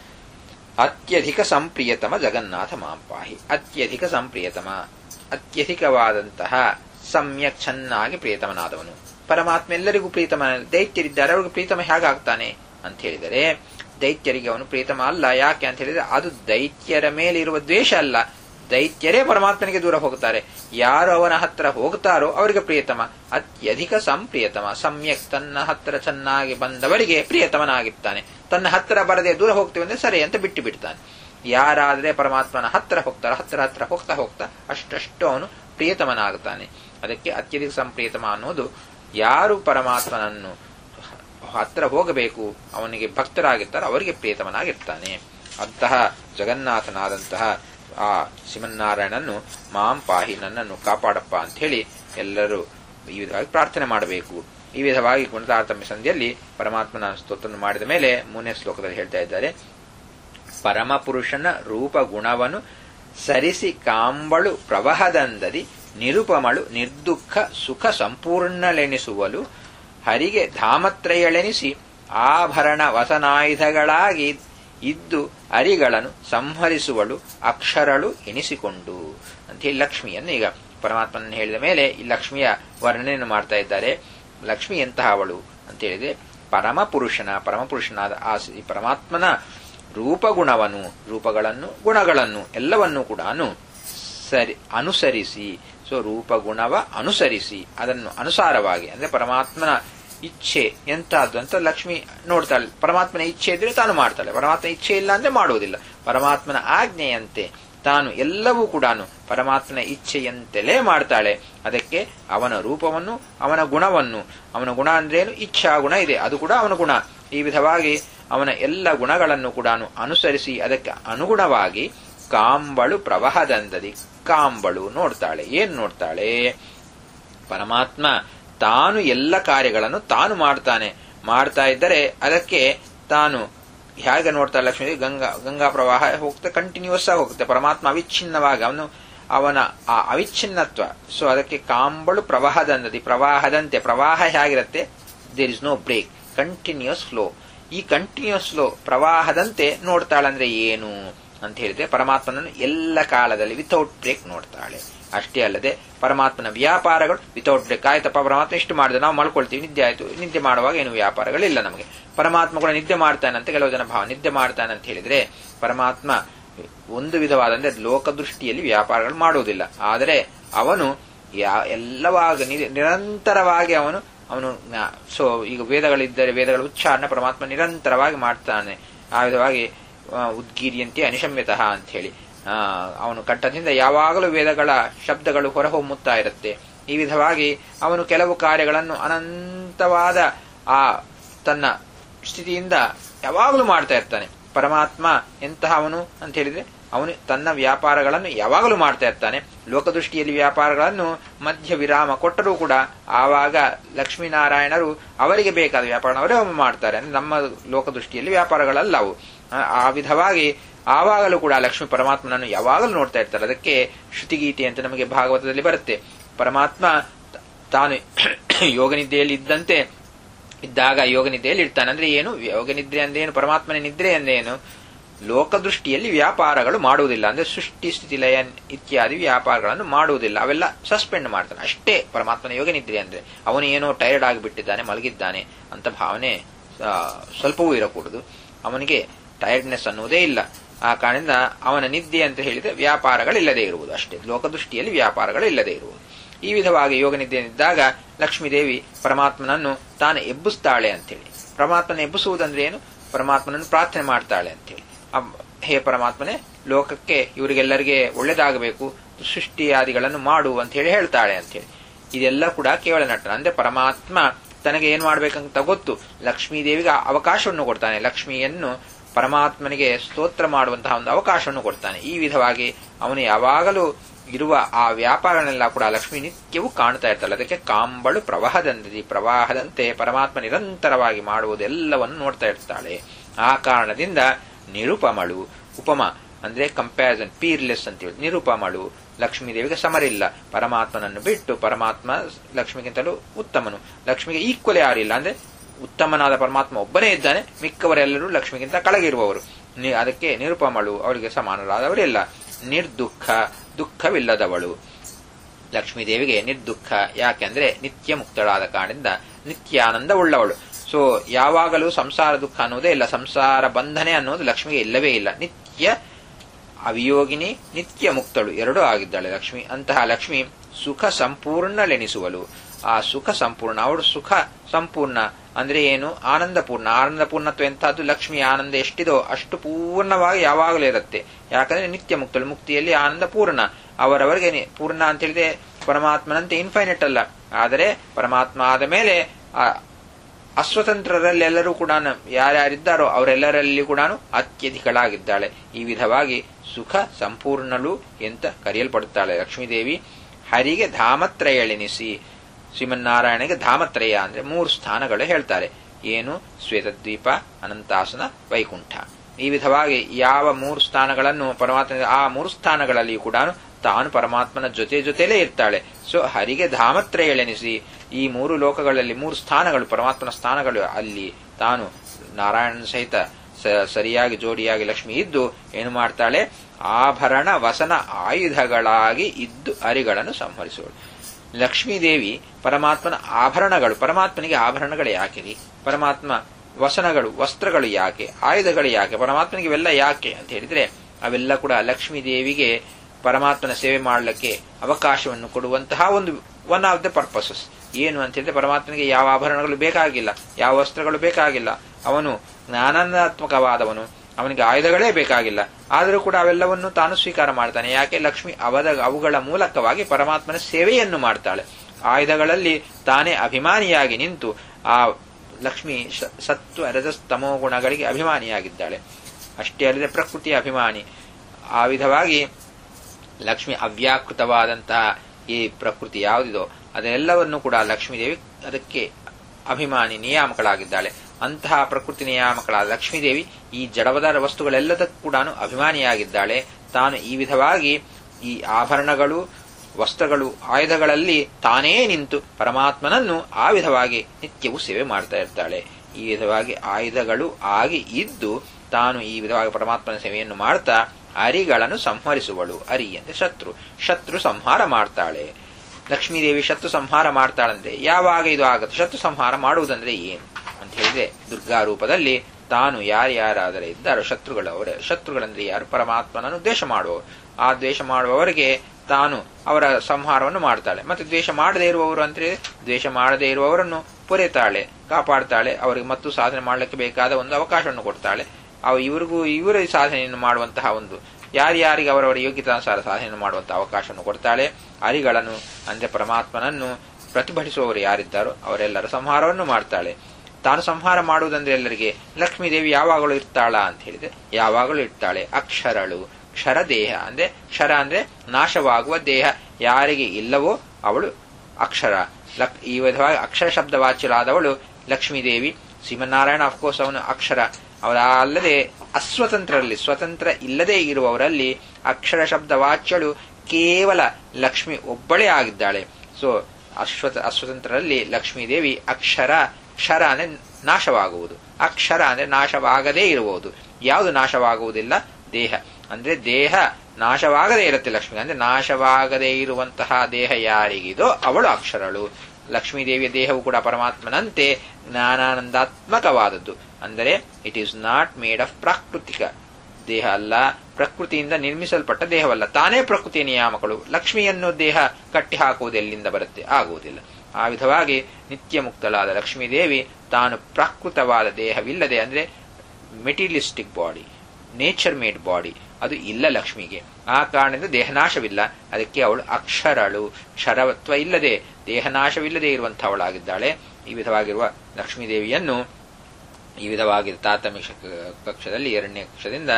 ಅತ್ಯಧಿಕ ಸಂಪ್ರಿಯತಮ ಜಗನ್ನಾಥ ಮಾಂಪಾಹಿ ಅತ್ಯಧಿಕ ಸಂಪ್ರಿಯತಮ ಅತ್ಯಧಿಕವಾದಂತಹ ಸಮ್ಯಕ್ ಚೆನ್ನಾಗಿ ಪ್ರಿಯತಮನಾದವನು ಪರಮಾತ್ಮ ಎಲ್ಲರಿಗೂ ಪ್ರೀತಮ ದೈತ್ಯರಿದ್ದಾರೆ ಅವ್ರಿಗೆ ಪ್ರೀತಮ ಹೇಗಾಗ್ತಾನೆ ಅಂತ ಹೇಳಿದರೆ ದೈತ್ಯರಿಗೆ ಅವನು ಪ್ರೀತಮ ಅಲ್ಲ ಯಾಕೆ ಅಂತ ಹೇಳಿದ್ರೆ ಅದು ದೈತ್ಯರ ಮೇಲೆ ಇರುವ ದ್ವೇಷ ಅಲ್ಲ ದೈತ್ಯರೇ ಪರಮಾತ್ಮನಿಗೆ ದೂರ ಹೋಗ್ತಾರೆ ಯಾರು ಅವನ ಹತ್ರ ಹೋಗ್ತಾರೋ ಅವರಿಗೆ ಪ್ರಿಯತಮ ಅತ್ಯಧಿಕ ಸಂಪ್ರಿಯತಮ ಸಮ್ಯಕ್ ತನ್ನ ಹತ್ರ ಚೆನ್ನಾಗಿ ಬಂದವರಿಗೆ ಪ್ರಿಯತಮನಾಗಿರ್ತಾನೆ ತನ್ನ ಹತ್ರ ಬರದೆ ದೂರ ಹೋಗ್ತೀವಿ ಅಂದ್ರೆ ಸರಿ ಅಂತ ಬಿಟ್ಟು ಬಿಡ್ತಾನೆ ಯಾರಾದ್ರೆ ಪರಮಾತ್ಮನ ಹತ್ರ ಹೋಗ್ತಾರ ಹತ್ರ ಹತ್ರ ಹೋಗ್ತಾ ಹೋಗ್ತಾ ಅಷ್ಟಷ್ಟು ಅವನು ಪ್ರಿಯತಮನಾಗುತ್ತಾನೆ ಅದಕ್ಕೆ ಅತ್ಯಧಿಕ ಸಂಪ್ರಿಯತಮ ಅನ್ನೋದು ಯಾರು ಪರಮಾತ್ಮನನ್ನು ಹತ್ರ ಹೋಗಬೇಕು ಅವನಿಗೆ ಭಕ್ತರಾಗಿರ್ತಾರೋ ಅವರಿಗೆ ಪ್ರಿಯತಮನಾಗಿರ್ತಾನೆ ಅಂತಹ ಜಗನ್ನಾಥನಾದಂತಹ ಆ ಶ್ರೀಮನ್ನಾರಾಯಣನ್ನು ಮಾಂ ಪಾಹಿ ನನ್ನನ್ನು ಕಾಪಾಡಪ್ಪ ಅಂತ ಹೇಳಿ ಎಲ್ಲರೂ ಈ ವಿಧವಾಗಿ ಪ್ರಾರ್ಥನೆ ಮಾಡಬೇಕು ಈ ವಿಧವಾಗಿ ಗುಣತಾರತಮ್ಯ ಸಂಧಿಯಲ್ಲಿ ಪರಮಾತ್ಮನ ಸ್ತೋತ್ರವನ್ನು ಮಾಡಿದ ಮೇಲೆ ಮೂರನೇ ಶ್ಲೋಕದಲ್ಲಿ ಹೇಳ್ತಾ ಇದ್ದಾರೆ ಪರಮಪುರುಷನ ರೂಪ ಗುಣವನ್ನು ಸರಿಸಿ ಕಾಂಬಳು ಪ್ರವಹದಂದದಿ ನಿರುಪಮಳು ನಿರ್ದುಃಖ ಸುಖ ಸಂಪೂರ್ಣಲೆನಿಸುವಲು ಹರಿಗೆ ಧಾಮತ್ರಯಳೆನಿಸಿ ಆಭರಣ ವಸನಾಯುಧಗಳಾಗಿ ಇದ್ದು ಅರಿಗಳನ್ನು ಸಂಹರಿಸುವಳು ಅಕ್ಷರಳು ಎನಿಸಿಕೊಂಡು ಅಂತ ಹೇಳಿ ಲಕ್ಷ್ಮಿಯನ್ನು ಈಗ ಪರಮಾತ್ಮನ ಹೇಳಿದ ಮೇಲೆ ಈ ಲಕ್ಷ್ಮಿಯ ವರ್ಣನೆಯನ್ನು ಮಾಡ್ತಾ ಇದ್ದಾರೆ ಲಕ್ಷ್ಮಿ ಎಂತಹ ಅವಳು ಅಂತ ಹೇಳಿದ್ರೆ ಪರಮ ಪುರುಷನ ಪರಮಪುರುಷನಾದ ಆ ಈ ಪರಮಾತ್ಮನ ರೂಪಗುಣವನ್ನು ರೂಪಗಳನ್ನು ಗುಣಗಳನ್ನು ಎಲ್ಲವನ್ನೂ ಕೂಡ ಸರಿ ಅನುಸರಿಸಿ ಸೊ ರೂಪಗುಣವ ಅನುಸರಿಸಿ ಅದನ್ನು ಅನುಸಾರವಾಗಿ ಅಂದ್ರೆ ಪರಮಾತ್ಮನ ಇಚ್ಛೆ ಎಂತಹದ್ದು ಅಂತ ಲಕ್ಷ್ಮಿ ನೋಡ್ತಾಳೆ ಪರಮಾತ್ಮನ ಇಚ್ಛೆ ಇದ್ರೆ ತಾನು ಮಾಡ್ತಾಳೆ ಪರಮಾತ್ಮ ಇಚ್ಛೆ ಇಲ್ಲ ಅಂದ್ರೆ ಮಾಡುವುದಿಲ್ಲ ಪರಮಾತ್ಮನ ಆಜ್ಞೆಯಂತೆ ತಾನು ಎಲ್ಲವೂ ಕೂಡ ಪರಮಾತ್ಮನ ಇಚ್ಛೆಯಂತೆಲೇ ಮಾಡ್ತಾಳೆ ಅದಕ್ಕೆ ಅವನ ರೂಪವನ್ನು ಅವನ ಗುಣವನ್ನು ಅವನ ಗುಣ ಅಂದ್ರೇನು ಇಚ್ಛಾ ಗುಣ ಇದೆ ಅದು ಕೂಡ ಅವನ ಗುಣ ಈ ವಿಧವಾಗಿ ಅವನ ಎಲ್ಲ ಗುಣಗಳನ್ನು ಕೂಡ ಅನುಸರಿಸಿ ಅದಕ್ಕೆ ಅನುಗುಣವಾಗಿ ಕಾಂಬಳು ಪ್ರವಾಹದಂದದಿ ಕಾಂಬಳು ನೋಡ್ತಾಳೆ ಏನ್ ನೋಡ್ತಾಳೆ ಪರಮಾತ್ಮ ತಾನು ಎಲ್ಲ ಕಾರ್ಯಗಳನ್ನು ತಾನು ಮಾಡ್ತಾನೆ ಮಾಡ್ತಾ ಇದ್ದರೆ ಅದಕ್ಕೆ ತಾನು ಹೇಗೆ ನೋಡ್ತಾ ಲಕ್ಷ್ಮೀ ಗಂಗಾ ಗಂಗಾ ಪ್ರವಾಹ ಹೋಗ್ತಾ ಕಂಟಿನ್ಯೂಸ್ ಆಗಿ ಹೋಗುತ್ತೆ ಪರಮಾತ್ಮ ಅವಿಚ್ಛಿನ್ನವಾಗಿ ಅವನು ಅವನ ಆ ಅವಿಚ್ಛಿನ್ನತ್ವ ಸೊ ಅದಕ್ಕೆ ಕಾಂಬಳು ಪ್ರವಾಹದಂದದಿ ಪ್ರವಾಹದಂತೆ ಪ್ರವಾಹ ಹೇಗಿರುತ್ತೆ there is no break continuous flow ಈ ಕಂಟಿನ್ಯೂಸ್ ಫ್ಲೋ ಪ್ರವಾಹದಂತೆ ನೋಡ್ತಾಳಂದ್ರೆ ಏನು ಅಂತ ಹೇಳಿದ್ರೆ ಪರಮಾತ್ಮನನ್ನು ಎಲ್ಲ ಕಾಲದಲ್ಲಿ ವಿತೌಟ್ ಬ್ರೇಕ್ ನೋಡ್ತಾಳೆ ಅಷ್ಟೇ ಅಲ್ಲದೆ ಪರಮಾತ್ಮನ ವ್ಯಾಪಾರಗಳು ವಿತೌಟ್ ಬ್ರೇಕ್ ಆಯ್ತಪ್ಪ ಪರಮಾತ್ಮ ಇಷ್ಟು ಮಾಡಿದ್ರೆ ನಾವು ಮಲ್ಕೊಳ್ತೀವಿ ನಿದ್ದೆ ಆಯ್ತು ನಿದ್ದೆ ಮಾಡುವಾಗ ಏನು ವ್ಯಾಪಾರಗಳಿಲ್ಲ ನಮಗೆ ಪರಮಾತ್ಮ ಕೂಡ ನಿದ್ದೆ ಮಾಡ್ತಾನೆ ಅಂತ ಕೆಲವು ಜನ ಭಾವ ನಿದ್ದೆ ಮಾಡ್ತಾನೆ ಅಂತ ಹೇಳಿದ್ರೆ ಪರಮಾತ್ಮ ಒಂದು ವಿಧವಾದ ಅಂದ್ರೆ ಲೋಕದೃಷ್ಟಿಯಲ್ಲಿ ವ್ಯಾಪಾರಗಳು ಮಾಡುವುದಿಲ್ಲ ಆದರೆ ಅವನು ಎಲ್ಲವಾಗ ನಿರಂತರವಾಗಿ ಅವನು ಅವನು ಸೊ ಈಗ ವೇದಗಳಿದ್ದರೆ ವೇದಗಳ ಉಚ್ಚಾರಣೆ ಪರಮಾತ್ಮ ನಿರಂತರವಾಗಿ ಮಾಡ್ತಾನೆ ಆ ವಿಧವಾಗಿ ಉದ್ಗೀರಿಯಂತೆ ಅನಿಶಮ್ಯತಃ ಅಂತ ಹೇಳಿ ಅವನು ಕಂಠದಿಂದ ಯಾವಾಗಲೂ ವೇದಗಳ ಶಬ್ದಗಳು ಹೊರಹೊಮ್ಮುತ್ತಾ ಇರುತ್ತೆ ಈ ವಿಧವಾಗಿ ಅವನು ಕೆಲವು ಕಾರ್ಯಗಳನ್ನು ಅನಂತವಾದ ಆ ತನ್ನ ಸ್ಥಿತಿಯಿಂದ ಯಾವಾಗಲೂ ಮಾಡ್ತಾ ಇರ್ತಾನೆ ಪರಮಾತ್ಮ ಎಂತಹ ಅವನು ಅಂತ ಹೇಳಿದ್ರೆ ಅವನು ತನ್ನ ವ್ಯಾಪಾರಗಳನ್ನು ಯಾವಾಗಲೂ ಮಾಡ್ತಾ ಇರ್ತಾನೆ ಲೋಕದೃಷ್ಟಿಯಲ್ಲಿ ವ್ಯಾಪಾರಗಳನ್ನು ಮಧ್ಯ ವಿರಾಮ ಕೊಟ್ಟರೂ ಕೂಡ ಆವಾಗ ಲಕ್ಷ್ಮೀನಾರಾಯಣರು ಅವರಿಗೆ ಬೇಕಾದ ವ್ಯಾಪಾರ ಅವರೇ ಒಮ್ಮೆ ಮಾಡ್ತಾರೆ ಅಂದ್ರೆ ನಮ್ಮ ಲೋಕದೃಷ್ಟಿಯಲ್ಲಿ ವ್ಯಾಪಾರಗಳಲ್ಲವು ಆ ವಿಧವಾಗಿ ಆವಾಗಲೂ ಕೂಡ ಲಕ್ಷ್ಮೀ ಪರಮಾತ್ಮನನ್ನು ಯಾವಾಗಲೂ ನೋಡ್ತಾ ಇರ್ತಾರೆ ಅದಕ್ಕೆ ಶ್ರುತಿಗೀತೆ ಅಂತ ನಮಗೆ ಭಾಗವತದಲ್ಲಿ ಬರುತ್ತೆ ಪರಮಾತ್ಮ ತಾನು ಯೋಗನಿದ್ದೆಯಲ್ಲಿ ಇದ್ದಂತೆ ಇದ್ದಾಗ ಯೋಗನಿದ್ದೆಯಲ್ಲಿ ಇರ್ತಾನೆ ಅಂದ್ರೆ ಏನು ಯೋಗನಿದ್ರೆ ಅಂದೇನು ಪರಮಾತ್ಮನ ನಿದ್ರೆ ಅಂದೇನು ಲೋಕದೃಷ್ಟಿಯಲ್ಲಿ ವ್ಯಾಪಾರಗಳು ಮಾಡುವುದಿಲ್ಲ ಅಂದ್ರೆ ಸೃಷ್ಟಿ ಸ್ಥಿತಿ ಲಯ ಇತ್ಯಾದಿ ವ್ಯಾಪಾರಗಳನ್ನು ಮಾಡುವುದಿಲ್ಲ ಅವೆಲ್ಲ ಸಸ್ಪೆಂಡ್ ಮಾಡ್ತಾನೆ ಅಷ್ಟೇ ಪರಮಾತ್ಮನ ಯೋಗ ನಿದ್ರೆ ಅಂದ್ರೆ ಅವನು ಏನೋ ಟೈರ್ಡ್ ಆಗಿಬಿಟ್ಟಿದ್ದಾನೆ ಮಲಗಿದ್ದಾನೆ ಅಂತ ಭಾವನೆ ಸ್ವಲ್ಪವೂ ಇರಕೂಡದು ಅವನಿಗೆ ಟೈರ್ಡ್ನೆಸ್ ಅನ್ನುವುದೇ ಇಲ್ಲ ಆ ಕಾರಣದಿಂದ ಅವನ ನಿದ್ದೆ ಅಂತ ಹೇಳಿದ್ರೆ ವ್ಯಾಪಾರಗಳಿಲ್ಲದೆ ಇರುವುದು ಅಷ್ಟೇ ಲೋಕದೃಷ್ಟಿಯಲ್ಲಿ ವ್ಯಾಪಾರಗಳು ಇಲ್ಲದೆ ಇರುವುದು ಈ ವಿಧವಾಗಿ ಯೋಗ ನಿದ್ದೆಯಲ್ಲಿದ್ದಾಗ ಲಕ್ಷ್ಮೀದೇವಿ ಪರಮಾತ್ಮನನ್ನು ತಾನು ಎಬ್ಬಿಸ್ತಾಳೆ ಅಂತೇಳಿ ಪರಮಾತ್ಮನ ಎಬ್ಬಿಸುವುದಂದ್ರೆ ಏನು ಪರಮಾತ್ಮನನ್ನು ಪ್ರಾರ್ಥನೆ ಮಾಡ್ತಾಳೆ ಅಂತೇಳಿ ಹೇ ಪರಮಾತ್ಮನೇ ಲೋಕಕ್ಕೆ ಇವರಿಗೆಲ್ಲರಿಗೆ ಒಳ್ಳೇದಾಗಬೇಕು ಸೃಷ್ಟಿಯಾದಿಗಳನ್ನು ಮಾಡು ಅಂತ ಹೇಳಿ ಹೇಳ್ತಾಳೆ ಅಂತೇಳಿ ಇದೆಲ್ಲ ಕೂಡ ಕೇವಲ ನಟನ ಅಂದ್ರೆ ಪರಮಾತ್ಮ ತನಗೆ ಏನ್ ಮಾಡ್ಬೇಕಂತ ಗೊತ್ತು ಲಕ್ಷ್ಮೀದೇವಿಗೆ ಅವಕಾಶವನ್ನು ಕೊಡ್ತಾನೆ ಲಕ್ಷ್ಮಿಯನ್ನು ಪರಮಾತ್ಮನಿಗೆ ಸ್ತೋತ್ರ ಮಾಡುವಂತಹ ಒಂದು ಅವಕಾಶವನ್ನು ಕೊಡ್ತಾನೆ ಈ ವಿಧವಾಗಿ ಅವನು ಯಾವಾಗಲೂ ಇರುವ ಆ ವ್ಯಾಪಾರನೆಲ್ಲ ಕೂಡ ಲಕ್ಷ್ಮಿ ನಿತ್ಯವೂ ಕಾಣ್ತಾ ಇರ್ತಾಳೆ ಅದಕ್ಕೆ ಕಾಂಬಳು ಪ್ರವಾಹದಂತೆ ಪ್ರವಾಹದಂತೆ ಪರಮಾತ್ಮ ನಿರಂತರವಾಗಿ ಮಾಡುವುದೆಲ್ಲವನ್ನು ನೋಡ್ತಾ ಇರ್ತಾಳೆ ಆ ಕಾರಣದಿಂದ ನಿರುಪಮಳು ಉಪಮ ಅಂದ್ರೆ ಕಂಪ್ಯಾರಿಸನ್ ಪೀರ್ಲೆಸ್ ಅಂತೇಳಿ ನಿರುಪಮಳು ಲಕ್ಷ್ಮೀದೇವಿಗೆ ಸಮರಿಲ್ಲ ಪರಮಾತ್ಮನನ್ನು ಬಿಟ್ಟು ಪರಮಾತ್ಮ ಲಕ್ಷ್ಮಿಗಿಂತಲೂ ಉತ್ತಮನು ಲಕ್ಷ್ಮಿಗೆ ಈಕ್ವಲ್ ಯಾರಿಲ್ಲ ಅಂದ್ರೆ ಉತ್ತಮನಾದ ಪರಮಾತ್ಮ ಒಬ್ಬನೇ ಇದ್ದಾನೆ ಮಿಕ್ಕವರೆಲ್ಲರೂ ಲಕ್ಷ್ಮಿಗಿಂತ ಕೆಳಗಿರುವವರು ಅದಕ್ಕೆ ನಿರುಪಮಳು ಅವರಿಗೆ ಸಮಾನರಾದವರಿಲ್ಲ ನಿರ್ದುಃಖ ದುಃಖವಿಲ್ಲದವಳು ಲಕ್ಷ್ಮೀದೇವಿಗೆ ನಿರ್ದುಃಖ ಯಾಕೆಂದ್ರೆ ನಿತ್ಯ ಮುಕ್ತಳಾದ ಕಾರಣದಿಂದ ನಿತ್ಯ ಆನಂದ ಉಳ್ಳವಳು ಸೊ ಯಾವಾಗಲೂ ಸಂಸಾರ ದುಃಖ ಅನ್ನೋದೇ ಇಲ್ಲ ಸಂಸಾರ ಬಂಧನೆ ಅನ್ನೋದು ಲಕ್ಷ್ಮಿಗೆ ಇಲ್ಲವೇ ಇಲ್ಲ ನಿತ್ಯ ಅವಿಯೋಗಿನಿ ನಿತ್ಯ ಮುಕ್ತಳು ಎರಡೂ ಆಗಿದ್ದಾಳೆ ಲಕ್ಷ್ಮಿ ಅಂತಹ ಲಕ್ಷ್ಮಿ ಸುಖ ಸಂಪೂರ್ಣಲೆನಿಸುವಳು ಆ ಸುಖ ಸಂಪೂರ್ಣ ಅವಳು ಸುಖ ಸಂಪೂರ್ಣ ಅಂದ್ರೆ ಏನು ಆನಂದಪೂರ್ಣ ಆನಂದಪೂರ್ಣತ್ವ ಎಂತಹದ್ದು ಲಕ್ಷ್ಮಿ ಆನಂದ ಎಷ್ಟಿದೋ ಅಷ್ಟು ಪೂರ್ಣವಾಗಿ ಯಾವಾಗಲೂ ಇರುತ್ತೆ ಯಾಕಂದ್ರೆ ನಿತ್ಯ ಮುಕ್ತಳು ಮುಕ್ತಿಯಲ್ಲಿ ಆನಂದ ಪೂರ್ಣ ಅವರವರಿಗೆ ಪೂರ್ಣ ಅಂತ ಹೇಳಿದ್ರೆ ಪರಮಾತ್ಮನಂತೆ ಇನ್ಫೈನೆಟ್ ಅಲ್ಲ ಆದರೆ ಪರಮಾತ್ಮ ಆದ ಮೇಲೆ ಅಸ್ವತಂತ್ರರಲ್ಲೆಲ್ಲರೂ ಕೂಡ ಯಾರ್ಯಾರಿದ್ದಾರೋ ಅವರೆಲ್ಲರಲ್ಲಿ ಕೂಡ ಅತ್ಯಧಿಕಳಾಗಿದ್ದಾಳೆ ಈ ವಿಧವಾಗಿ ಸುಖ ಸಂಪೂರ್ಣಳು ಎಂತ ಕರೆಯಲ್ಪಡುತ್ತಾಳೆ ಲಕ್ಷ್ಮೀದೇವಿ ಹರಿಗೆ ಧಾಮತ್ರಯಳೆನಿಸಿ ಶ್ರೀಮನ್ನಾರಾಯಣಗೆ ಧಾಮತ್ರಯ ಅಂದ್ರೆ ಮೂರು ಸ್ಥಾನಗಳು ಹೇಳ್ತಾರೆ ಏನು ಶ್ವೇತದ್ವೀಪ ಅನಂತಾಸನ ವೈಕುಂಠ ಈ ವಿಧವಾಗಿ ಯಾವ ಮೂರು ಸ್ಥಾನಗಳನ್ನು ಪರಮಾತ್ಮ ಆ ಮೂರು ಸ್ಥಾನಗಳಲ್ಲಿ ಕೂಡ ತಾನು ಪರಮಾತ್ಮನ ಜೊತೆ ಜೊತೆಲೇ ಇರ್ತಾಳೆ ಸೊ ಹರಿಗೆ ಧಾಮತ್ರಯಳೆನಿಸಿ ಈ ಮೂರು ಲೋಕಗಳಲ್ಲಿ ಮೂರು ಸ್ಥಾನಗಳು ಪರಮಾತ್ಮನ ಸ್ಥಾನಗಳು ಅಲ್ಲಿ ತಾನು ನಾರಾಯಣನ ಸಹಿತ ಸರಿಯಾಗಿ ಜೋಡಿಯಾಗಿ ಲಕ್ಷ್ಮಿ ಇದ್ದು ಏನು ಮಾಡ್ತಾಳೆ ಆಭರಣ ವಸನ ಆಯುಧಗಳಾಗಿ ಇದ್ದು ಅರಿಗಳನ್ನು ಸಂಹರಿಸುವಳು ಲಕ್ಷ್ಮೀದೇವಿ ಪರಮಾತ್ಮನ ಆಭರಣಗಳು ಪರಮಾತ್ಮನಿಗೆ ಆಭರಣಗಳು ಯಾಕೆ ಪರಮಾತ್ಮ ವಸನಗಳು ವಸ್ತ್ರಗಳು ಯಾಕೆ ಆಯುಧಗಳು ಯಾಕೆ ಪರಮಾತ್ಮನಿಗೆ ಇವೆಲ್ಲ ಯಾಕೆ ಅಂತ ಹೇಳಿದ್ರೆ ಅವೆಲ್ಲ ಕೂಡ ಲಕ್ಷ್ಮೀ ದೇವಿಗೆ ಪರಮಾತ್ಮನ ಸೇವೆ ಮಾಡಲಿಕ್ಕೆ ಅವಕಾಶವನ್ನು ಕೊಡುವಂತಹ ಒಂದು ಒನ್ ಆಫ್ ದ ಪರ್ಪಸಸ್ ಏನು ಅಂತ ಹೇಳಿದ್ರೆ ಪರಮಾತ್ಮನಿಗೆ ಯಾವ ಆಭರಣಗಳು ಬೇಕಾಗಿಲ್ಲ ಯಾವ ವಸ್ತ್ರಗಳು ಬೇಕಾಗಿಲ್ಲ ಅವನು ಜ್ಞಾನಾತ್ಮಕವಾದವನು ಅವನಿಗೆ ಆಯುಧಗಳೇ ಬೇಕಾಗಿಲ್ಲ ಆದರೂ ಕೂಡ ಅವೆಲ್ಲವನ್ನು ತಾನು ಸ್ವೀಕಾರ ಮಾಡ್ತಾನೆ ಯಾಕೆ ಲಕ್ಷ್ಮಿ ಅವದ ಅವುಗಳ ಮೂಲಕವಾಗಿ ಪರಮಾತ್ಮನ ಸೇವೆಯನ್ನು ಮಾಡ್ತಾಳೆ ಆಯುಧಗಳಲ್ಲಿ ತಾನೇ ಅಭಿಮಾನಿಯಾಗಿ ನಿಂತು ಆ ಲಕ್ಷ್ಮಿ ಸತ್ವ ರಜಸ್ತಮೋ ಗುಣಗಳಿಗೆ ಅಭಿಮಾನಿಯಾಗಿದ್ದಾಳೆ ಅಷ್ಟೇ ಅಲ್ಲದೆ ಪ್ರಕೃತಿಯ ಅಭಿಮಾನಿ ಆ ವಿಧವಾಗಿ ಲಕ್ಷ್ಮಿ ಅವ್ಯಾಕೃತವಾದಂತಹ ಈ ಪ್ರಕೃತಿ ಯಾವುದಿದೋ ಅದೆಲ್ಲವನ್ನು ಕೂಡ ಲಕ್ಷ್ಮೀದೇವಿ ಅದಕ್ಕೆ ಅಭಿಮಾನಿ ನಿಯಾಮಕಳಾಗಿದ್ದಾಳೆ ಅಂತಹ ಪ್ರಕೃತಿ ನಿಯಾಮಕಳಾದ ಲಕ್ಷ್ಮೀದೇವಿ ಈ ಜಡವದಾರ ವಸ್ತುಗಳೆಲ್ಲದಕ್ಕೂ ಕೂಡ ಅಭಿಮಾನಿಯಾಗಿದ್ದಾಳೆ ತಾನು ಈ ವಿಧವಾಗಿ ಈ ಆಭರಣಗಳು ವಸ್ತ್ರಗಳು ಆಯುಧಗಳಲ್ಲಿ ತಾನೇ ನಿಂತು ಪರಮಾತ್ಮನನ್ನು ಆ ವಿಧವಾಗಿ ನಿತ್ಯವೂ ಸೇವೆ ಮಾಡ್ತಾ ಇರ್ತಾಳೆ ಈ ವಿಧವಾಗಿ ಆಯುಧಗಳು ಆಗಿ ಇದ್ದು ತಾನು ಈ ವಿಧವಾಗಿ ಪರಮಾತ್ಮನ ಸೇವೆಯನ್ನು ಮಾಡ್ತಾ ಅರಿಗಳನ್ನು ಸಂಹರಿಸುವಳು ಅರಿ ಅಂದ್ರೆ ಶತ್ರು ಶತ್ರು ಸಂಹಾರ ಮಾಡ್ತಾಳೆ ಲಕ್ಷ್ಮೀದೇವಿ ಶತ್ರು ಸಂಹಾರ ಮಾಡ್ತಾಳಂದ್ರೆ ಯಾವಾಗ ಇದು ಆಗುತ್ತೆ ಶತ್ರು ಸಂಹಾರ ಮಾಡುವುದಂದ್ರೆ ಏನು ಅಂತ ಹೇಳಿದ್ರೆ ದುರ್ಗಾ ರೂಪದಲ್ಲಿ ತಾನು ಯಾರ್ಯಾರಾದರೆ ಇದ್ದಾರೋ ಶತ್ರುಗಳು ಅವರ ಶತ್ರುಗಳಂದ್ರೆ ಯಾರು ಪರಮಾತ್ಮನನ್ನು ದ್ವೇಷ ಮಾಡುವವರು ಆ ದ್ವೇಷ ಮಾಡುವವರಿಗೆ ತಾನು ಅವರ ಸಂಹಾರವನ್ನು ಮಾಡ್ತಾಳೆ ಮತ್ತೆ ದ್ವೇಷ ಮಾಡದೇ ಇರುವವರು ಅಂದ್ರೆ ದ್ವೇಷ ಮಾಡದೇ ಇರುವವರನ್ನು ಪೊರೆತಾಳೆ ಕಾಪಾಡ್ತಾಳೆ ಅವರಿಗೆ ಮತ್ತು ಸಾಧನೆ ಮಾಡಲಿಕ್ಕೆ ಬೇಕಾದ ಒಂದು ಅವಕಾಶವನ್ನು ಕೊಡ್ತಾಳೆ ಅವು ಇವರಿಗೂ ಇವರ ಸಾಧನೆಯನ್ನು ಮಾಡುವಂತಹ ಒಂದು ಯಾರ್ಯಾರಿಗೆ ಅವರವರ ಯೋಗ್ಯತಾನುಸಾರ ಸಾಧನೆ ಮಾಡುವಂತ ಅವಕಾಶವನ್ನು ಕೊಡ್ತಾಳೆ ಅರಿಗಳನ್ನು ಅಂದ್ರೆ ಪರಮಾತ್ಮನನ್ನು ಪ್ರತಿಭಟಿಸುವವರು ಯಾರಿದ್ದಾರೋ ಅವರೆಲ್ಲರ ಸಂಹಾರವನ್ನು ಮಾಡ್ತಾಳೆ ತಾನು ಸಂಹಾರ ಮಾಡುವುದಂದ್ರೆ ಎಲ್ಲರಿಗೆ ಲಕ್ಷ್ಮೀದೇವಿ ಯಾವಾಗಲೂ ಇರ್ತಾಳ ಅಂತ ಹೇಳಿದ್ರೆ ಯಾವಾಗಲೂ ಇರ್ತಾಳೆ ಅಕ್ಷರಳು ಕ್ಷರ ದೇಹ ಅಂದ್ರೆ ಕ್ಷರ ಅಂದ್ರೆ ನಾಶವಾಗುವ ದೇಹ ಯಾರಿಗೆ ಇಲ್ಲವೋ ಅವಳು ಅಕ್ಷರ ಲಕ್ ಈ ವಿಧವಾಗಿ ಅಕ್ಷರ ಶಬ್ದ ವಾಚ್ಯರಾದವಳು ಲಕ್ಷ್ಮೀದೇವಿ ಶ್ರೀಮನ್ನಾರಾಯಣ ಅಫ್ಕೋರ್ಸ್ ಅವನು ಅಕ್ಷರ ಅವರ ಅಲ್ಲದೆ ಅಸ್ವತಂತ್ರರಲ್ಲಿ ಸ್ವತಂತ್ರ ಇಲ್ಲದೆ ಇರುವವರಲ್ಲಿ ಅಕ್ಷರ ಶಬ್ದ ವಾಚ್ಯಳು ಕೇವಲ ಲಕ್ಷ್ಮಿ ಒಬ್ಬಳೇ ಆಗಿದ್ದಾಳೆ ಸೊ ಅಶ್ವತ ಅಸ್ವತಂತ್ರರಲ್ಲಿ ಲಕ್ಷ್ಮೀದೇವಿ ಅಕ್ಷರ ಕ್ಷರ ಅಂದ್ರೆ ನಾಶವಾಗುವುದು ಅಕ್ಷರ ಅಂದ್ರೆ ನಾಶವಾಗದೇ ಇರುವುದು ಯಾವುದು ನಾಶವಾಗುವುದಿಲ್ಲ ದೇಹ ಅಂದ್ರೆ ದೇಹ ನಾಶವಾಗದೇ ಇರುತ್ತೆ ಲಕ್ಷ್ಮಿ ಅಂದ್ರೆ ನಾಶವಾಗದೇ ಇರುವಂತಹ ದೇಹ ಯಾರಿಗಿದೋ ಅವಳು ಅಕ್ಷರಳು ಲಕ್ಷ್ಮೀದೇವಿಯ ದೇಹವು ಕೂಡ ಪರಮಾತ್ಮನಂತೆ ಜ್ಞಾನಾನಂದಾತ್ಮಕವಾದದ್ದು ಅಂದರೆ it is not made of ಪ್ರಾಕೃತಿಕ ದೇಹ ಅಲ್ಲ ಪ್ರಕೃತಿಯಿಂದ ನಿರ್ಮಿಸಲ್ಪಟ್ಟ ದೇಹವಲ್ಲ ತಾನೇ ಪ್ರಕೃತಿಯ ನಿಯಾಮಕಳು ಲಕ್ಷ್ಮಿಯನ್ನು ದೇಹ ಕಟ್ಟಿ ಹಾಕುವುದು ಎಲ್ಲಿಂದ ಬರುತ್ತೆ ಆಗುವುದಿಲ್ಲ ಆ ವಿಧವಾಗಿ ನಿತ್ಯ ಮುಕ್ತಳಾದ ಲಕ್ಷ್ಮೀದೇವಿ ತಾನು ಪ್ರಾಕೃತವಾದ ದೇಹವಿಲ್ಲದೆ ಅಂದ್ರೆ materialistic body nature made body ಅದು ಇಲ್ಲ ಲಕ್ಷ್ಮಿಗೆ ಆ ಕಾರಣದಿಂದ ದೇಹನಾಶವಿಲ್ಲ ಅದಕ್ಕೆ ಅವಳು ಅಕ್ಷರಳು ಕ್ಷರವತ್ವ ಇಲ್ಲದೆ ದೇಹನಾಶವಿಲ್ಲದೆ ಇರುವಂತಹವಳಾಗಿದ್ದಾಳೆ ಈ ವಿಧವಾಗಿರುವ ಲಕ್ಷ್ಮೀದೇವಿಯನ್ನು ಈ ವಿಧವಾಗಿ ತಾತಮಿಕ ಕಕ್ಷದಲ್ಲಿ ಎರಡನೇ ಕಕ್ಷದಿಂದ